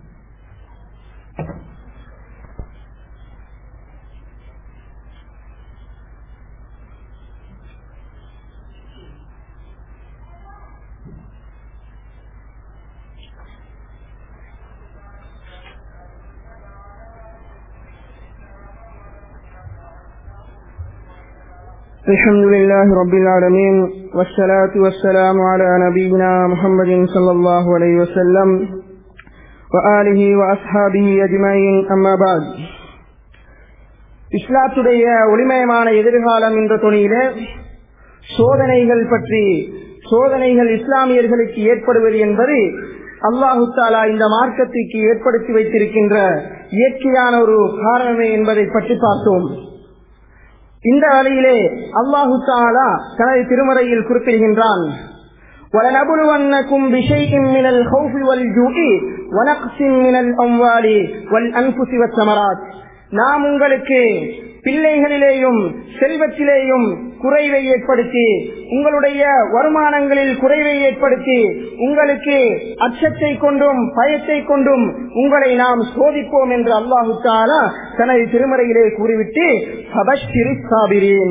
الحمد لله رب العالمين والصلاة والسلام على نبينا محمد صلى الله عليه وسلم وآله وأصحابه أجمعين أما بعد இஸ்லாத்துடைய ஒளிமயமான எதிர்காலம் என்ற துணியிலே சோதனைகள் பற்றி சோதனைகள் இஸ்லாமியர்களுக்கு ஏற்படுவது என்பது அல்லாஹு தாலா இந்த மார்க்கத்திற்கு ஏற்படுத்தி வைத்திருக்கின்ற இயற்கையான ஒரு காரணமே என்பதை பற்றி பார்த்தோம் இந்த வழியிலே அல்லாஹு தாலா தனது திருமறையில் குறிப்பிடுகின்றான் ولنبلونكم بشيء من الخوف والجوع ونقص من الأموال والأنفس والثمرات நாம் உங்களுக்கு பிள்ளைகளிலேயும் செல்வத்திலேயும் குறைவை ஏற்படுத்தி உங்களுடைய வருமானங்களில் குறைவை ஏற்படுத்தி உங்களுக்கு அச்சத்தை கொண்டும் பயத்தை கொண்டும் உங்களை நாம் சோதிப்போம் என்று அல்லாஹு தாலா தனது திருமறையிலே கூறிவிட்டு சாபிரேன்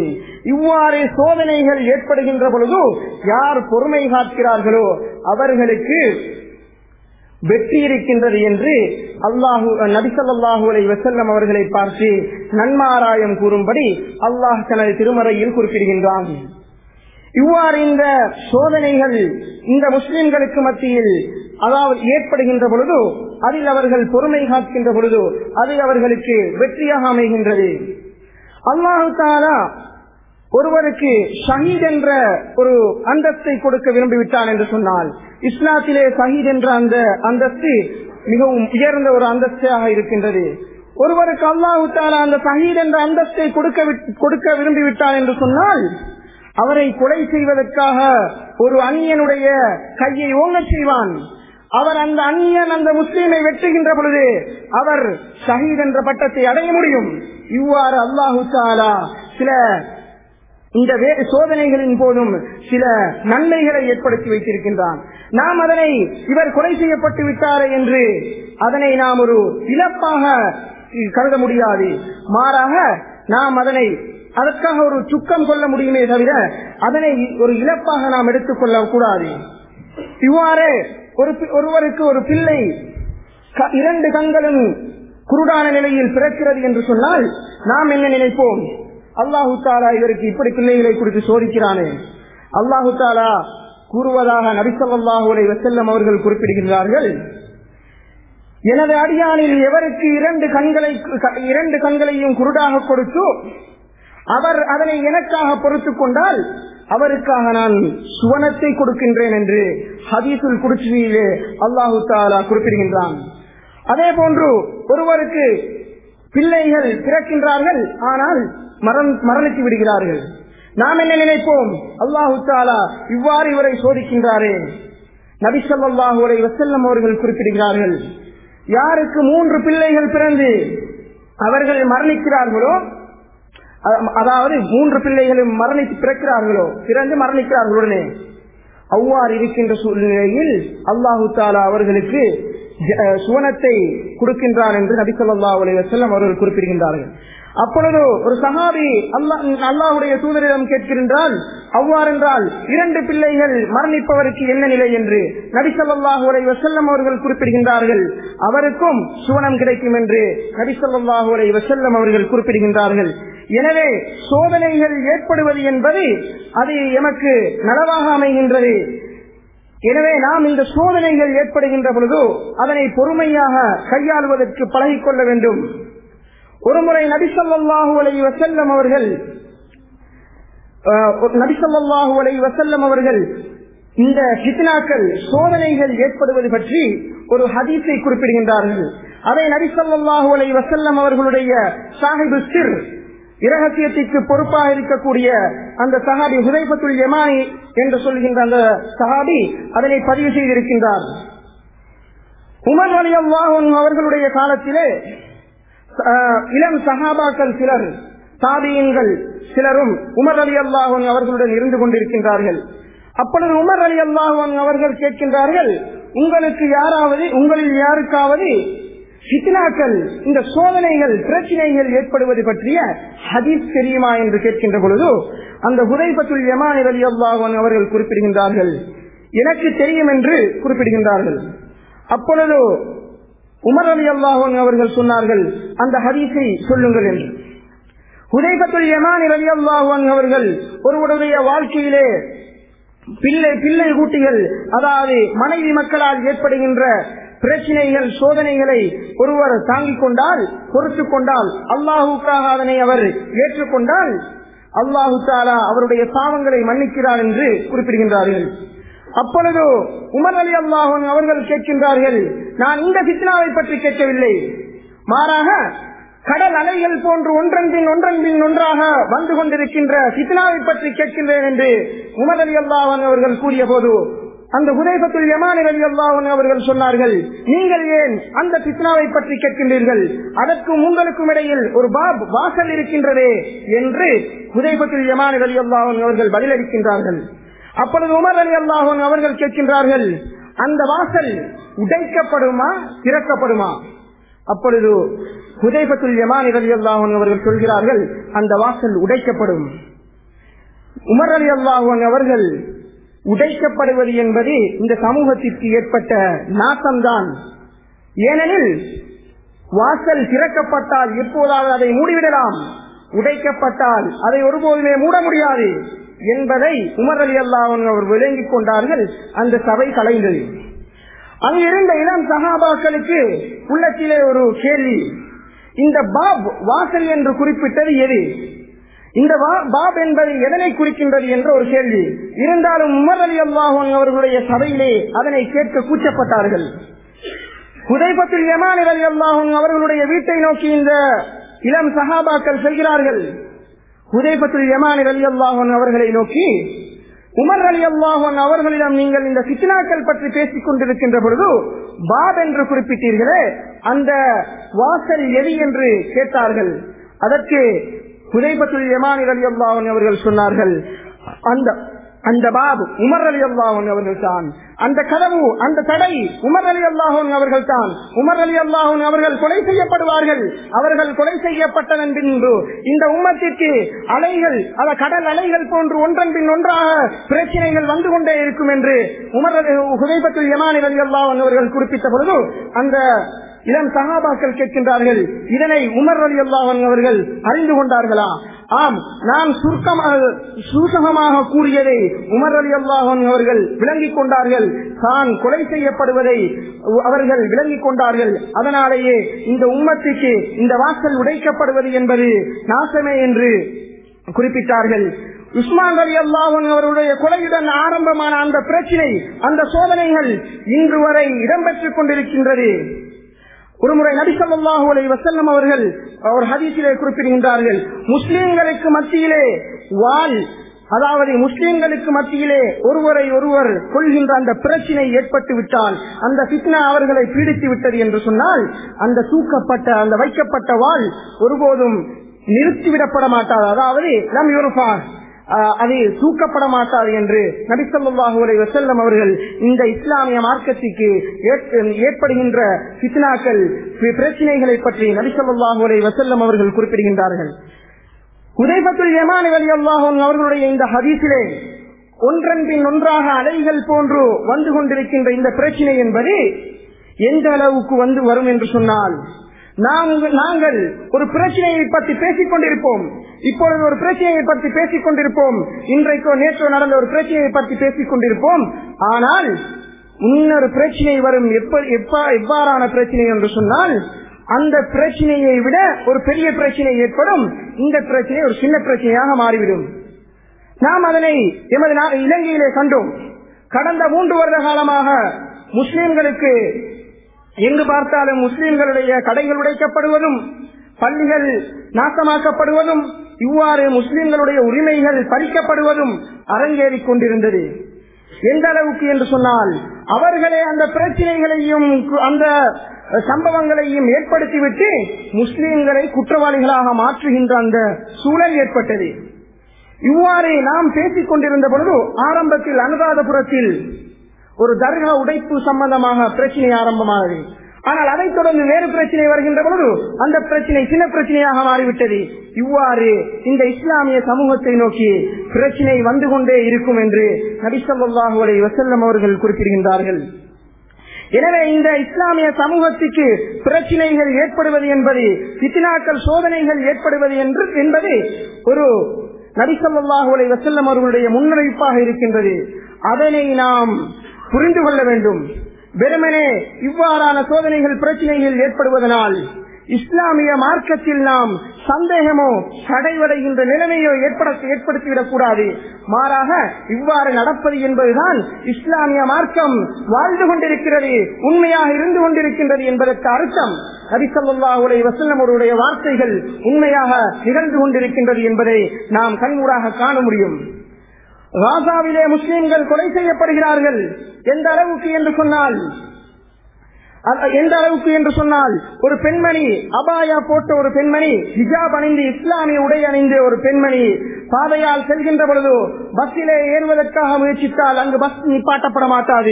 இவ்வாறு சோதனைகள் ஏற்படுகின்ற பொழுது யார் பொறுமை காக்கிறார்களோ அவர்களுக்கு வெற்றி இருக்கின்றது என்று அல்லாஹு நபிசல்லாஹு அலை வசல்லம் அவர்களை பார்த்து நன்மாராயம் கூறும்படி அல்லாஹ் தனது திருமறையில் குறிப்பிடுகின்றான் இவ்வாறு இந்த சோதனைகள் இந்த முஸ்லிம்களுக்கு மத்தியில் அதாவது ஏற்படுகின்ற பொழுது அதில் அவர்கள் பொறுமை காக்கின்ற பொழுது அது அவர்களுக்கு வெற்றியாக அமைகின்றது அல்லாஹு தாலா ஒருவருக்கு ஷஹீத் என்ற ஒரு அந்தஸ்தை கொடுக்க விரும்பிவிட்டான் என்று சொன்னால் இஸ்லாத்திலே ஷஹீத் என்ற அந்த அந்தஸ்து மிகவும் உயர்ந்த ஒரு அந்தஸ்தாக இருக்கின்றது ஒருவருக்கு அல்லாஹு தாலா அந்த ஷஹீத் என்ற அந்தஸ்தை கொடுக்க கொடுக்க விரும்பிவிட்டான் என்று சொன்னால் அவரை கொலை செய்வதற்காக ஒரு அந்நியனுடைய கையை ஓங்கச் செய்வான் அவர் அந்த அந்நியன் அந்த முஸ்லீமை வெட்டுகின்ற பொழுது அவர் ஷஹீத் என்ற பட்டத்தை அடைய முடியும் இவ்வாறு அல்லாஹு தாலா சில இந்த சோதனைகளின் போதும் சில நன்மைகளை ஏற்படுத்தி வைத்திருக்கின்றான் நாம் அதனை இவர் கொலை செய்யப்பட்டு விட்டாரே என்று அதனை நாம் ஒரு இழப்பாக கருத முடியாது மாறாக நாம் அதனை அதற்காக ஒரு சுக்கம் கொள்ள முடியுமே தவிர அதனை ஒரு இழப்பாக நாம் எடுத்துக் கொள்ள கூடாது இவ்வாறு ஒரு ஒருவருக்கு ஒரு பிள்ளை இரண்டு கண்களும் குருடான நிலையில் பிறக்கிறது என்று சொன்னால் நாம் என்ன நினைப்போம் அல்லாஹு தாலா இவருக்கு இப்படி பிள்ளைகளை கொடுத்து சோதிக்கிறானே அல்லாஹு தாலா கூறுவதாக நபிசல்லாஹுலை வசல்லம் அவர்கள் குறிப்பிடுகின்றார்கள் எனது அடியானில் எவருக்கு இரண்டு கண்களை இரண்டு கண்களையும் குருடாக கொடுத்து அவர் அதனை எனக்காக பொறுத்துக் கொண்டால் அவருக்காக நான் சுவனத்தை கொடுக்கின்றேன் என்று ஹதீசுல் குடிச்சிலே அல்லாஹு தாலா குறிப்பிடுகின்றான் அதே போன்று ஒருவருக்கு பிள்ளைகள் பிறக்கின்றார்கள் ஆனால் மரணித்து விடுகிறார்கள் நாம் என்ன நினைப்போம் அல்லாஹு தாலா இவ்வாறு இவரை சோதிக்கின்றாரே நபிசல்லாஹு அலை வசல்லம் அவர்கள் குறிப்பிடுகிறார்கள் யாருக்கு மூன்று பிள்ளைகள் பிறந்து அவர்கள் மரணிக்கிறார்களோ அதாவது மூன்று பிள்ளைகளும் மரணித்து பிறக்கிறார்களோ பிறந்து மரணிக்கிறார்கள் உடனே அவ்வாறு இருக்கின்ற சூழ்நிலையில் அல்லாஹு தாலா அவர்களுக்கு சுவனத்தை கொடுக்கின்றார் என்று நபிசல்லா அலி வசல்லம் அவர்கள் குறிப்பிடுகின்றார்கள் அப்பொழுது ஒரு சஹாபி அல்லாஹுடைய தூதரிடம் கேட்கின்றால் அவ்வாறென்றால் இரண்டு பிள்ளைகள் மரணிப்பவருக்கு என்ன நிலை என்று நபிசல்லாஹு அலை வசல்லம் அவர்கள் குறிப்பிடுகின்றார்கள் அவருக்கும் சுவனம் கிடைக்கும் என்று நபிசல்லாஹு அலை வசல்லம் அவர்கள் குறிப்பிடுகின்றார்கள் எனவே சோதனைகள் ஏற்படுவது என்பது அது எமக்கு நலவாக அமைகின்றது எனவே நாம் இந்த சோதனைகள் ஏற்படுகின்ற பொழுது அதனை பொறுமையாக கையாளுவதற்கு பழகிக்கொள்ள வேண்டும் ஒருமுறை நபிசல்லாஹு அலை வசல்லம் அவர்கள் நபிசல்லாஹு அலை வசல்லம் அவர்கள் இந்த ஹித்னாக்கள் சோதனைகள் ஏற்படுவது பற்றி ஒரு ஹதீஸை குறிப்பிடுகின்றார்கள் அதை நபிசல்லாஹு அலை வசல்லம் அவர்களுடைய சாஹிபு சிர் இரகசியத்திற்கு பொறுப்பாக இருக்கக்கூடிய அந்த சஹாபி ஹுதைபத்துல் யமானி என்று சொல்கின்ற அந்த சஹாபி அதனை பதிவு செய்திருக்கின்றார் உமர் அலி அல்லாஹன் அவர்களுடைய காலத்திலே இளம் சஹாபாக்கள் சிலர் சாதியன்கள் சிலரும் உமர் அலி அல்லாஹன் அவர்களுடன் இருந்து கொண்டிருக்கின்றார்கள் அப்பொழுது உமர் அலி அல்லாஹன் அவர்கள் கேட்கின்றார்கள் உங்களுக்கு யாராவது உங்களில் யாருக்காவது சித்னாக்கள் இந்த சோதனைகள் பிரச்சனைகள் ஏற்படுவது பற்றிய ஹதீஸ் தெரியுமா என்று கேட்கின்ற பொழுது அந்த ஹுதைபத்துல் யமான் அலி அல்லாஹன் அவர்கள் குறிப்பிடுகின்றார்கள் எனக்கு தெரியும் என்று குறிப்பிடுகின்றார்கள் அப்பொழுது உமர் அலி அல்லாஹன் அவர்கள் சொன்னார்கள் அந்த ஹதீஸை சொல்லுங்கள் என்று ஹுதைபத்துல் யமான் அலி அல்லாஹன் அவர்கள் ஒருவருடைய வாழ்க்கையிலே பிள்ளை பிள்ளை கூட்டிகள் அதாவது மனைவி மக்களால் ஏற்படுகின்ற பிரச்சனைகள் சோதனைகளை ஒருவர் தாங்கிக் கொண்டால் பொறுத்து கொண்டால் அல்லாஹுக்காக அதனை அவர் ஏற்றுக்கொண்டால் அல்லாஹு தாலா அவருடைய பாவங்களை மன்னிக்கிறார் என்று குறிப்பிடுகின்றார்கள் அப்பொழுது உமர் அலி அல்லாஹன் அவர்கள் கேட்கின்றார்கள் நான் இந்த சித்னாவை பற்றி கேட்கவில்லை மாறாக கடல் அலைகள் போன்று ஒன்றன் பின் ஒன்றன் பின் ஒன்றாக வந்து கொண்டிருக்கின்ற சித்னாவை பற்றி கேட்கின்றேன் என்று உமர் அலி அல்லாஹன் அவர்கள் கூறிய போது அந்த உதயபத்தில் யமான் அலி அல்லாஹன் அவர்கள் சொன்னார்கள் நீங்கள் ஏன் அந்த பித்னாவை பற்றி கேட்கின்றீர்கள் அதற்கும் உங்களுக்கும் இடையில் ஒரு பாப் வாசல் இருக்கின்றதே என்று உதயபத்தில் யமான் அலி அல்லாஹன் அவர்கள் பதிலளிக்கின்றார்கள் அப்பொழுது உமர் அலி அல்லாஹன் அவர்கள் கேட்கின்றார்கள் அந்த வாசல் உடைக்கப்படுமா திறக்கப்படுமா அப்பொழுது ஹுதைபத்துல் யமான் அலி அல்லாஹன் அவர்கள் சொல்கிறார்கள் அந்த வாசல் உடைக்கப்படும் உமர் அலி அல்லாஹன் அவர்கள் உடைக்கப்படுவது என்பது இந்த சமூகத்திற்கு ஏற்பட்ட நாசம்தான் ஏனெனில் வாசல் திறக்கப்பட்டால் எப்போதாவது அதை மூடிவிடலாம் உடைக்கப்பட்டால் அதை ஒருபோதுமே மூட முடியாது என்பதை உமர் அலி அல்லாஹன் அவர் விளங்கிக் கொண்டார்கள் அந்த சபை கலைந்தது அங்கிருந்த இளம் சகாபாக்களுக்கு உள்ளத்திலே ஒரு கேள்வி இந்த பாப் வாசல் என்று குறிப்பிட்டது எது இந்த பாப் என்பது எதனை குறிக்கின்றது என்ற ஒரு கேள்வி இருந்தாலும் உமர் அலி அல்லாஹன் அவர்களுடைய சபையிலே அதனை கேட்க கூச்சப்பட்டார்கள் உதைபத்தில் யமான் அலி அல்லாஹன் அவர்களுடைய வீட்டை நோக்கி இந்த இளம் சகாபாக்கள் செல்கிறார்கள் உதைபத்தில் யமான் அலி அல்லாஹன் அவர்களை நோக்கி உமர் அலி அல்லாஹன் அவர்களிடம் நீங்கள் இந்த சித்னாக்கள் பற்றி பேசிக் கொண்டிருக்கின்ற பொழுது பாப் என்று குறிப்பிட்டீர்களே அந்த வாசல் எது என்று கேட்டார்கள் அதற்கு குதைபத்துல் யமானி அலி அல்லாஹன் அவர்கள் சொன்னார்கள் அந்த அந்த பாபு உமர் அலி அல்லாஹன் அவர்கள் தான் அந்த கதவு அந்த தடை உமர் அலி அல்லாஹன் அவர்கள் தான் உமர் அலி அல்லாஹன் அவர்கள் கொலை செய்யப்படுவார்கள் அவர்கள் கொலை செய்யப்பட்டதன் பின்பு இந்த உம்மத்திற்கு அலைகள் அத கடல் அலைகள் போன்று ஒன்றன் பின் ஒன்றாக பிரச்சனைகள் வந்து கொண்டே இருக்கும் என்று உமர் ஹுதைபத்துல் யமானி அலி அல்லாஹன் அவர்கள் குறிப்பிட்ட பொழுது அந்த இளம் சகாபாக்கள் கேட்கின்றார்கள் இதனை உமர் அலி அல்லாஹன் அவர்கள் அறிந்து கொண்டார்களா ஆம் நான் சுருக்கமாக சூசகமாக கூறியதை உமர் அலி அல்லாஹன் அவர்கள் விளங்கிக் கொண்டார்கள் தான் கொலை செய்யப்படுவதை அவர்கள் விளங்கிக் கொண்டார்கள் அதனாலேயே இந்த உம்மத்துக்கு இந்த வாசல் உடைக்கப்படுவது என்பது நாசமே என்று குறிப்பிட்டார்கள் உஸ்மான் அலி அல்லாஹன் அவருடைய கொலையுடன் ஆரம்பமான அந்த பிரச்சினை அந்த சோதனைகள் இன்று வரை இடம்பெற்றுக் கொண்டிருக்கின்றது ஒருமுறை நபிசல்லாஹு அலை வசல்லம் அவர்கள் ஒரு ஹதீசிலே குறிப்பிடுகின்றார்கள் முஸ்லிம்களுக்கு மத்தியிலே வால் அதாவது முஸ்லிம்களுக்கு மத்தியிலே ஒருவரை ஒருவர் கொள்கின்ற அந்த பிரச்சினை ஏற்பட்டு விட்டால் அந்த பித்னா அவர்களை பீடித்து விட்டது என்று சொன்னால் அந்த தூக்கப்பட்ட அந்த வைக்கப்பட்ட வாள் ஒருபோதும் நிறுத்திவிடப்பட மாட்டாது அதாவது லம் யூனிஃபார் அது தூக்கப்பட மாட்டாது என்று நபிசல்லாஹு அலை வசல்லம் அவர்கள் இந்த இஸ்லாமிய மார்க்கத்திற்கு ஏற்படுகின்ற பித்னாக்கள் பிரச்சனைகளை பற்றி நபிசல்லாஹு அலை வசல்லம் அவர்கள் குறிப்பிடுகின்றார்கள் உதயபத்துல் யமானி அலி அல்லாஹன் அவர்களுடைய இந்த ஹதீஸிலே ஒன்றன் பின் ஒன்றாக அலைகள் போன்று வந்து கொண்டிருக்கின்ற இந்த பிரச்சனை என்பது எந்த அளவுக்கு வந்து வரும் என்று சொன்னால் நாங்கள் ஒரு பிரச்சனையை பற்றி பேசிக் கொண்டிருப்போம் இப்பொழுது ஒரு பிரச்சனையை பற்றி பேசிக் கொண்டிருப்போம் இன்றைக்கோ நேற்றோ நடந்த ஒரு பிரச்சனையை பற்றி பேசிக் கொண்டிருப்போம் ஆனால் இன்னொரு பிரச்சனை வரும் எவ்வாறான பிரச்சனை என்று சொன்னால் அந்த பிரச்சனையை விட ஒரு பெரிய பிரச்சனை ஏற்படும் இந்த பிரச்சனை ஒரு சின்ன பிரச்சனையாக மாறிவிடும் நாம் அதனை எமது இலங்கையிலே கண்டோம் கடந்த மூன்று வருட காலமாக முஸ்லிம்களுக்கு எங்கு பார்த்தாலும் முஸ்லிம்களுடைய கடைகள் உடைக்கப்படுவதும் பள்ளிகள் நாசமாக்கப்படுவதும் இவ்வாறு முஸ்லிம்களுடைய உரிமைகள் பறிக்கப்படுவதும் அரங்கேறிக் கொண்டிருந்தது எந்த அளவுக்கு என்று சொன்னால் அவர்களே அந்த பிரச்சனைகளையும் அந்த சம்பவங்களையும் ஏற்படுத்திவிட்டு முஸ்லிம்களை குற்றவாளிகளாக மாற்றுகின்ற அந்த சூழல் ஏற்பட்டது இவ்வாறு நாம் பேசிக் கொண்டிருந்த பொழுது ஆரம்பத்தில் அனுராதபுரத்தில் ஒரு தர்கா உடைப்பு சம்பந்தமாக பிரச்சனை ஆரம்பமானது ஆனால் அதைத் தொடர்ந்து வேறு பிரச்சனை வருகின்ற பொழுது அந்த பிரச்சனை சின்ன பிரச்சனையாக மாறிவிட்டது இவ்வாறு இந்த இஸ்லாமிய சமூகத்தை நோக்கி பிரச்சனை வந்து கொண்டே இருக்கும் என்று நபிசல்லாஹு அலை வசல்லம் அவர்கள் குறிப்பிடுகின்றார்கள் எனவே இந்த இஸ்லாமிய சமூகத்துக்கு பிரச்சனைகள் ஏற்படுவது என்பது பித்தினாக்கள் சோதனைகள் ஏற்படுவது என்று என்பது ஒரு நபிசல்லாஹு அலை வசல்லம் அவர்களுடைய முன்னறிவிப்பாக இருக்கின்றது அதனை நாம் புரிந்து கொள்ள வேண்டும் வெறுமனே இவ்வாறான சோதனைகள் பிரச்சனைகள் ஏற்படுவதனால் இஸ்லாமிய மார்க்கத்தில் நாம் சந்தேகமோ தடைவடைகின்ற நிலைமையோ ஏற்படுத்திவிடக் கூடாது மாறாக இவ்வாறு நடப்பது என்பதுதான் இஸ்லாமிய மார்க்கம் வாழ்ந்து கொண்டிருக்கிறது உண்மையாக இருந்து கொண்டிருக்கின்றது என்பதற்கு அர்த்தம் ஹரிசல்லாஹுடைய வசல்லமருடைய வார்த்தைகள் உண்மையாக நிகழ்ந்து கொண்டிருக்கின்றது என்பதை நாம் கண்மூடாக காண முடியும் காசாவிலே முஸ்லிம்கள் கொலை செய்யப்படுகிறார்கள் எந்த அளவுக்கு என்று சொன்னால் எந்த அளவுக்கு என்று சொன்னால் ஒரு பெண்மணி அபாயா போட்ட ஒரு பெண்மணி ஹிஜாப் அணிந்து இஸ்லாமிய உடை அணிந்த ஒரு பெண்மணி பாதையால் செல்கின்ற பொழுது பஸ்ஸிலே ஏறுவதற்காக முயற்சித்தால் அங்கு பஸ் நிப்பாட்டப்பட மாட்டாது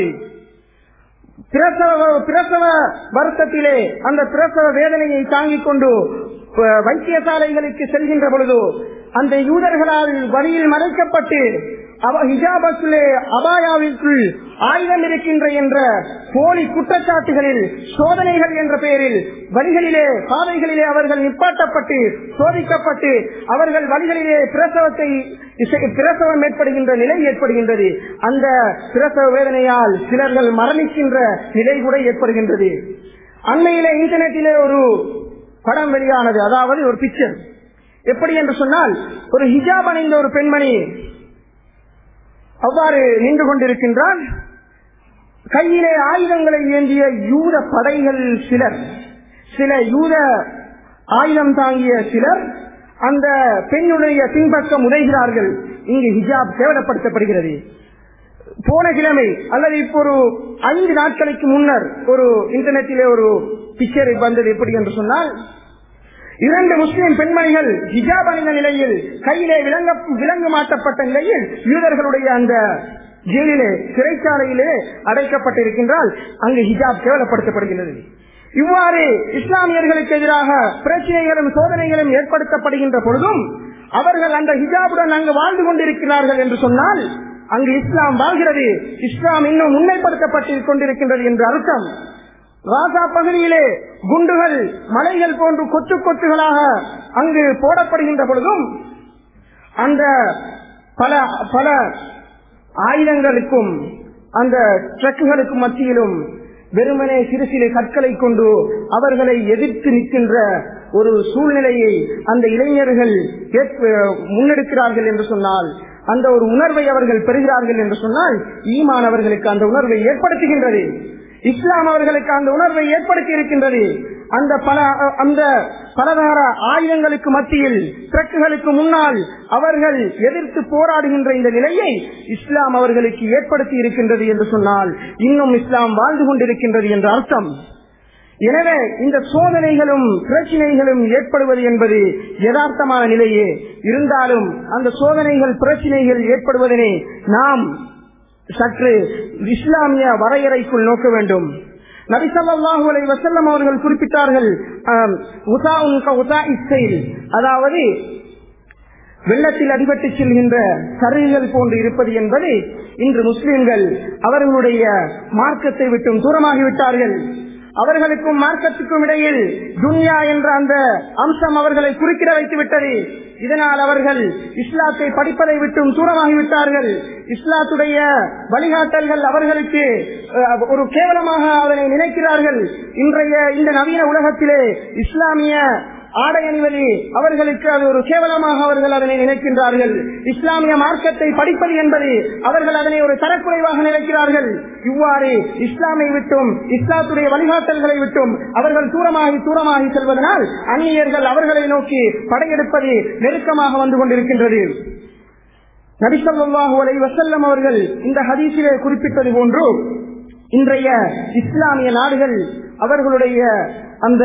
பிரசவ பிரசவ வருத்தத்திலே அந்த பிரசவ வேதனையை தாங்கிக் கொண்டு வைத்தியசாலைகளுக்கு செல்கின்ற பொழுது அந்த யூதர்களால் வழியில் மறைக்கப்பட்டு அவ ஹிஜாபத்திலே அபாயாவிற்குள் ஆயுதம் இருக்கின்ற என்ற போலி குற்றச்சாட்டுகளில் சோதனைகள் என்ற பெயரில் வழிகளிலே பாதைகளிலே அவர்கள் நிப்பாட்டப்பட்டு சோதிக்கப்பட்டு அவர்கள் வழிகளிலே பிரசவத்தை இசை- பிரசவம் ஏற்படுகின்ற நிலை ஏற்படுகின்றது அந்த பிரசவ வேதனையால் சிலர்கள் மரணிக்கின்ற நிலை கூட ஏற்படுகின்றது அண்மையிலே இன்டர்நெட்டிலே ஒரு படம் வெளியானது அதாவது ஒரு பிக்சர் எப்படி என்று சொன்னால் ஒரு ஹிஜாப் அணிந்த ஒரு பெண்மணி அவ்வாறு நின்று கொண்டிருக்கின்றால் கையிலே ஆயுதங்களை ஏந்திய யூத படைகள் சிலர் சில யூத ஆயுதம் தாங்கிய சிலர் அந்த பெண்ணுடைய பின்பக்கம் உதைகிறார்கள் இங்கு ஹிஜாப் கேவலப்படுத்தப்படுகிறது போன கிழமை அல்லது இப்போ ஒரு ஐந்து நாட்களுக்கு முன்னர் ஒரு இன்டர்நெட்டிலே ஒரு பிக்சர் வந்தது எப்படி என்று சொன்னால் இரண்டு முஸ்லிம் பெண்மணிகள் ஹிஜாப் அணிந்த நிலையில் கையிலே விலங்க விலங்கு மாட்டப்பட்ட நிலையில் யூதர்களுடைய அந்த ஜெயிலிலே சிறைச்சாலையிலே அடைக்கப்பட்டிருக்கின்றால் அங்கு ஹிஜாப் கேவலப்படுத்தப்படுகின்றது இவ்வாறு இஸ்லாமியர்களுக்கு எதிராக பிரச்சனைகளும் சோதனைகளும் ஏற்படுத்தப்படுகின்ற பொழுதும் அவர்கள் அந்த ஹிஜாபுடன் அங்கு வாழ்ந்து கொண்டிருக்கிறார்கள் என்று சொன்னால் அங்கு இஸ்லாம் வாழ்கிறது இஸ்லாம் இன்னும் முன்னைப்படுத்தப்பட்டுக் கொண்டிருக்கின்றது என்று அர்த்தம் ராசா பகுதியிலே குண்டுகள் மலைகள் போன்று கொத்து கொத்துகளாக அங்கு போடப்படுகின்ற பொழுதும் அந்த பல பல ஆயுதங்களுக்கும் அந்த ட்ரக்குகளுக்கும் மத்தியிலும் வெறுமனே சிறு சிறு கற்களை கொண்டு அவர்களை எதிர்த்து நிற்கின்ற ஒரு சூழ்நிலையை அந்த இளைஞர்கள் ஏற்ப- முன்னெடுக்கிறார்கள் என்று சொன்னால் அந்த ஒரு உணர்வை அவர்கள் பெறுகிறார்கள் என்று சொன்னால் ஈமான் அவர்களுக்கு அந்த உணர்வை ஏற்படுத்துகின்றது இஸ்லாம் அவர்களுக்கு அந்த உணர்வை ஏற்படுத்தி இருக்கின்றது அந்த பல அந்த பலதார ஆயுதங்களுக்கு மத்தியில் ட்ரக்குகளுக்கு முன்னால் அவர்கள் எதிர்த்து போராடுகின்ற இந்த நிலையை இஸ்லாம் அவர்களுக்கு ஏற்படுத்தி இருக்கின்றது என்று சொன்னால் இன்னும் இஸ்லாம் வாழ்ந்து கொண்டிருக்கின்றது என்ற அர்த்தம் எனவே இந்த சோதனைகளும் பிரச்சனைகளும் ஏற்படுவது என்பது யதார்த்தமான நிலையே இருந்தாலும் அந்த சோதனைகள் பிரச்சனைகள் ஏற்படுவதனை நாம் சற்று இஸ்லாமிய வரையறைக்குள் நோக்க வேண்டும் நபிசல்லாஹு அலை வசல்லம் அவர்கள் குறிப்பிட்டார்கள் ஆம், உசாஉன் க உசாஇ ஸைல். அதாவது வெள்ளத்தில் அடிபட்டு செல்கின்ற கருவிகள் போன்று இருப்பது என்பது இன்று முஸ்லிம்கள் அவர்களுடைய மார்க்கத்தை விட்டும் தூரமாகிவிட்டார்கள் அவர்களுக்கும் மார்க்கத்துக்கும் இடையில் துன்யா என்ற அந்த அம்சம் அவர்களை குறுக்கிட வைத்து விட்டது இதனால் அவர்கள் இஸ்லாத்தை படிப்பதை விட்டும் தூரமாகிவிட்டார்கள் இஸ்லாத்துடைய வழிகாட்டல்கள் அவர்களுக்கு அஹ், ஒரு கேவலமாக அதனை நினைக்கிறார்கள் இன்றைய இந்த நவீன உலகத்திலே இஸ்லாமிய ஆடை அணிவது அவர்களுக்கு அது ஒரு கேவலமாக அவர்கள் அதனை நினைக்கின்றார்கள் இஸ்லாமிய மார்க்கத்தை படிப்பது என்பது அவர்கள் அதனை ஒரு தரக்குறைவாக நினைக்கிறார்கள் இவ்வாறு இஸ்லாமை விட்டும் இஸ்லாத்துடைய வழிகாட்டல்களை விட்டும் அவர்கள் தூரமாகி தூரமாகி செல்வதனால் அந்நியர்கள் அவர்களை நோக்கி படையெடுப்பது நெருக்கமாக வந்து கொண்டிருக்கின்றது நபிசல்லாஹு அலை வசல்லம் அவர்கள் இந்த ஹதீஸிலே குறிப்பிட்டது போன்று இன்றைய இஸ்லாமிய நாடுகள் அவர்களுடைய அந்த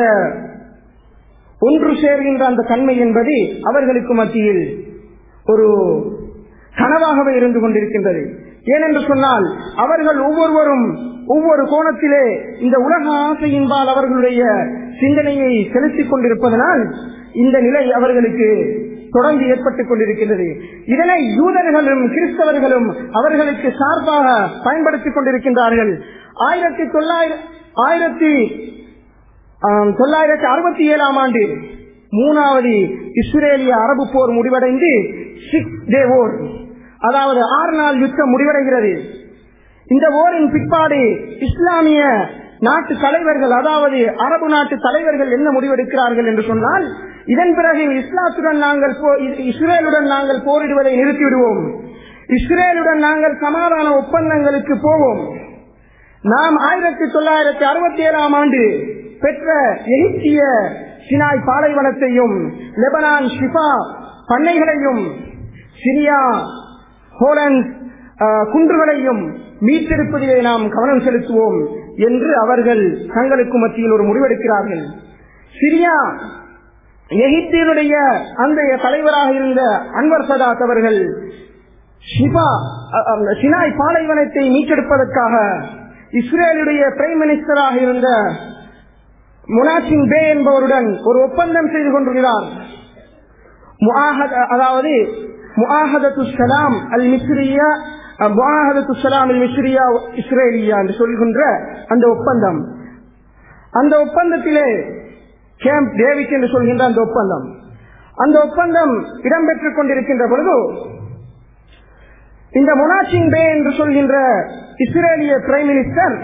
ஒன்று சேர்கின்ற அந்த தன்மை என்பது அவர்களுக்கு மத்தியில் ஒரு கனவாகவே இருந்து கொண்டிருக்கின்றது ஏனென்று சொன்னால் அவர்கள் ஒவ்வொருவரும் ஒவ்வொரு கோணத்திலே இந்த உலக ஆசையின்பால் அவர்களுடைய சிந்தனையை செலுத்திக் கொண்டிருப்பதனால் இந்த நிலை அவர்களுக்கு தொடர்ந்து ஏற்பட்டுக் கொண்டிருக்கின்றது இதனை யூதர்களும் கிறிஸ்தவர்களும் அவர்களுக்கு சார்பாக பயன்படுத்திக் கொண்டிருக்கின்றார்கள் ஆயிரத்தி தொள்ளாயிரம் ஆயிரத்தி ஆம், தொள்ளாயிரத்தி அறுபத்தி ஏழாம் ஆண்டு மூணாவது இஸ்ரேலிய அரபு போர் முடிவடைந்து சிக்ஸ் டே ஓர் அதாவது ஆறு நாள் யுத்தம் முடிவடைகிறது இந்த போரின் பிற்பாடு இஸ்லாமிய நாட்டு தலைவர்கள் அதாவது அரபு நாட்டு தலைவர்கள் என்ன முடிவெடுக்கிறார்கள் என்று சொன்னால் இதன் பிறகு இஸ்லாத்துடன் நாங்கள் போ- இஸ்ரேலுடன் நாங்கள் போரிடுவதை நிறுத்திவிடுவோம் இஸ்ரேலுடன் நாங்கள் சமாதான ஒப்பந்தங்களுக்கு போவோம் நாம் ஆயிரத்தி தொள்ளாயிரத்தி அறுபத்தி ஏழாம் ஆண்டு பெற்ற எகிப்திய சினாய் பாலைவனத்தையும் லெபனான் ஷிஃபா பண்ணைகளையும் சிரியா ஹோலந்து அஹ், குன்றுகளையும் மீட்டெடுப்பதிலே நாம் கவனம் செலுத்துவோம் என்று அவர்கள் தங்களுக்கு மத்தியில் ஒரு முடிவெடுக்கிறார்கள் சிரியா எகிப்தியனுடைய அந்த தலைவராக இருந்த அன்வர் சதாத் அவர்கள் ஷிபா அ- அ- சினாய் பாலைவனத்தை மீட்டெடுப்பதற்காக இஸ்ரேலுடைய பிரைம் மினிஸ்டராக இருந்த முனாசின் பே என்பவருடன் ஒரு ஒப்பந்தம் செய்து கொண்டிருக்கிறார் முஆஹத் அதாவது முஆஹதத்து சலாம் அல் மிஸ்ரியா முஆஹதத்து சலாம் அல் மிஸ்ரியா இஸ்ரேலியா என்று சொல்கின்ற அந்த ஒப்பந்தம் அந்த ஒப்பந்தத்திலே கேம்ப் டேவிட் என்று சொல்கின்ற அந்த ஒப்பந்தம் அந்த ஒப்பந்தம் இடம்பெற்றுக் கொண்டிருக்கின்ற பொழுது இந்த மொனாச்சிங் பே என்று சொல்கின்ற இஸ்ரேலிய பிரைம் மினிஸ்டர்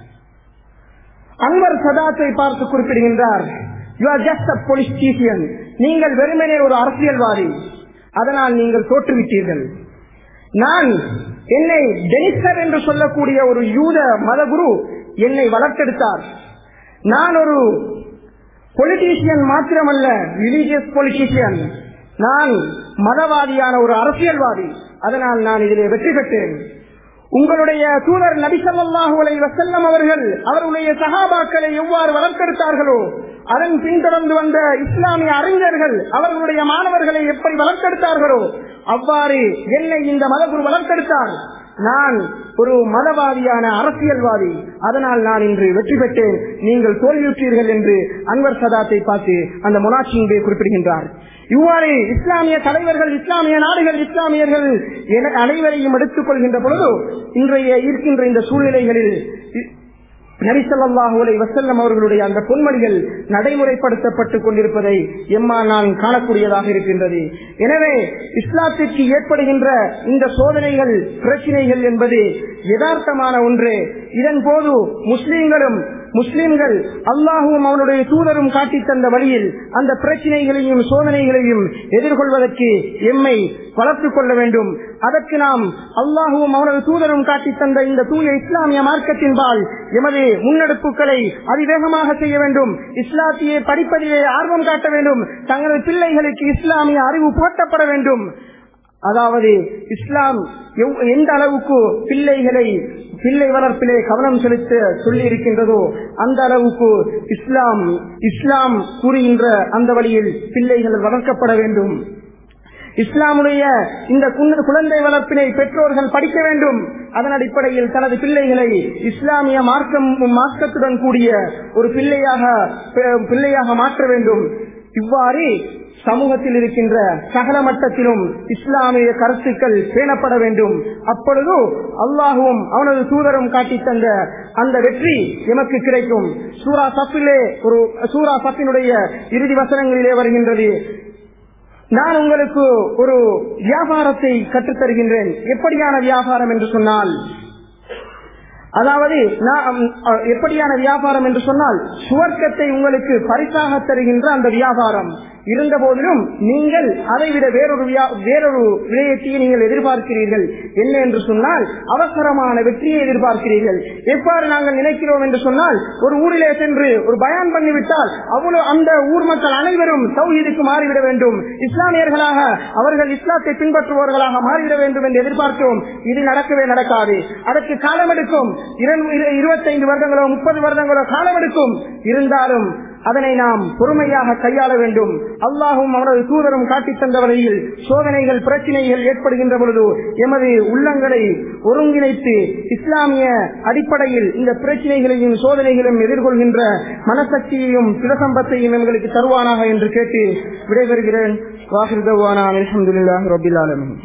அன்வர் சதாத்தை பார்த்து குறிப்பிடுகின்றார் you are just a politician நீங்கள் வெறுமனே ஒரு அரசியல்வாதி அதனால் நீங்கள் தோற்றுவிட்டீர்கள் நான் என்னை டெனிசர் என்று சொல்லக்கூடிய ஒரு யூத மதகுரு என்னை வளர்த்தெடுத்தார் நான் ஒரு பொலிட்டீஷியன் மாத்திரமல்ல ரிலீஜியஸ் பொலிட்டீஷியன் நான் மதவாதியான ஒரு அரசியல்வாதி அதனால் நான் இதிலே வெற்றி பெற்றேன் உங்களுடைய தூதர் நபிசல்லாஹு அலை வசல்லம் அவர்கள் அவருடைய சகாபாக்களை எவ்வாறு வளர்த்தெடுத்தார்களோ அதன் பின்தொடர்ந்து வந்த இஸ்லாமிய அறிஞர்கள் அவர்களுடைய மாணவர்களை எப்படி வளர்த்தெடுத்தார்களோ அவ்வாறு என்னை இந்த மதகுரு வளர்த்தெடுத்தார் நான் ஒரு மதவாதியான அரசியல்வாதி அதனால் நான் இன்று வெற்றி பெற்றேன் நீங்கள் தோல்வியுற்றீர்கள் என்று அன்வர் சதாத்தை பார்த்து அந்த மொனாட்சியின்பே குறிப்பிடுகின்றார் இவ்வாறு இஸ்லாமிய தலைவர்கள் இஸ்லாமிய நாடுகள் இஸ்லாமியர்கள் என அனைவரையும் எடுத்துக் கொள்கின்ற பொழுது இன்றைய இருக்கின்ற இந்த சூழ்நிலைகளில் நரிசல்லாஹு அலை வசல்லம் அவர்களுடைய அந்த பொன்மொழிகள் நடைமுறைப்படுத்தப்பட்டுக் கொண்டிருப்பதை எம்மா நான் காணக்கூடியதாக இருக்கின்றது எனவே இஸ்லாத்திற்கு ஏற்படுகின்ற இந்த சோதனைகள் பிரச்சினைகள் என்பது யதார்த்தமான ஒன்று இதன் போது முஸ்லீம்களும் முஸ்லிம்கள் அல்லாஹும் அவனுடைய தூதரும் காட்டி தந்த வழியில் அந்த பிரச்சனைகளையும் சோதனைகளையும் எதிர்கொள்வதற்கு எம்மை வளர்த்துக் கொள்ள வேண்டும் அதற்கு நாம் அல்லாஹுவும் அவனது தூதரும் காட்டி தந்த இந்த தூய இஸ்லாமிய மார்க்கத்தின்பால் எமது முன்னெடுப்புகளை அதிவேகமாக செய்ய வேண்டும் இஸ்லாத்தியை படிப்பதிலே ஆர்வம் காட்ட வேண்டும் தங்களது பிள்ளைகளுக்கு இஸ்லாமிய அறிவு புகட்டப்பட வேண்டும் அதாவது இஸ்லாம் எந்த அளவுக்கு பிள்ளைகளை பிள்ளை வளர்ப்பிலே கவனம் செலுத்த சொல்லி இருக்கின்றதோ அந்த அளவுக்கு இஸ்லாம் இஸ்லாம் கூறுகின்ற அந்த வழியில் பிள்ளைகள் வளர்க்கப்பட வேண்டும் இஸ்லாமுடைய இந்த குழந்தை வளர்ப்பினை பெற்றோர்கள் படிக்க வேண்டும் அதன் அடிப்படையில் தனது பிள்ளைகளை இஸ்லாமிய மார்க்கம் மார்க்கத்துடன் கூடிய ஒரு பிள்ளையாக பிள்ளையாக மாற்ற வேண்டும் இவ்வாறு சமூகத்தில் இருக்கின்ற சகல மட்டத்திலும் இஸ்லாமிய கருத்துக்கள் பேணப்பட வேண்டும் அப்பொழுது அல்லாஹுவும் அவனது தூதரும் காட்டி தந்த அந்த வெற்றி எமக்கு கிடைக்கும் சூரா சப்பிலே ஒரு சூரா சப்பினுடைய இறுதி வசனங்களிலே வருகின்றது நான் உங்களுக்கு ஒரு வியாபாரத்தை கற்றுத்தருகின்றேன் எப்படியான வியாபாரம் என்று சொன்னால் அதாவது நான் எப்படியான வியாபாரம் என்று சொன்னால் சுவர்க்கத்தை உங்களுக்கு பரிசாக தருகின்ற அந்த வியாபாரம் இருந்த போதிலும் நீங்கள் அதை விட வேறொரு வேறொரு விடயத்தையே நீங்கள் எதிர்பார்க்கிறீர்கள் என்ன என்று சொன்னால் அவசரமான வெற்றியை எதிர்பார்க்கிறீர்கள் எவ்வாறு நாங்கள் நினைக்கிறோம் என்று சொன்னால் ஒரு ஊரிலே சென்று ஒரு பயான் பண்ணிவிட்டால் அவ்வளவு அந்த ஊர் மக்கள் அனைவரும் சௌஹீதுக்கு மாறிவிட வேண்டும் இஸ்லாமியர்களாக அவர்கள் இஸ்லாத்தை பின்பற்றுபவர்களாக மாறிவிட வேண்டும் என்று எதிர்பார்க்கிறோம் இது நடக்கவே நடக்காது அதற்கு காலம் எடுக்கும் இருபத்தைந்து வருடங்களோ முப்பது வருடங்களோ காலம் எடுக்கும் இருந்தாலும் அதனை நாம் பொறுமையாக கையாள வேண்டும் அல்லாஹும் அவனது தூதரும் காட்டித் தந்த வழியில் சோதனைகள் பிரச்சனைகள் ஏற்படுகின்ற பொழுது எமது உள்ளங்களை ஒருங்கிணைத்து இஸ்லாமிய அடிப்படையில் இந்த பிரச்சனைகளையும் சோதனைகளையும் எதிர்கொள்கின்ற மனசக்தியையும் சிவசம்பத்தையும் எங்களுக்கு தருவானாக என்று கேட்டு விடைபெறுகிறேன் வாஹிர் தவானா அலமதுல்லாஹ் ரபில் ஆலமின்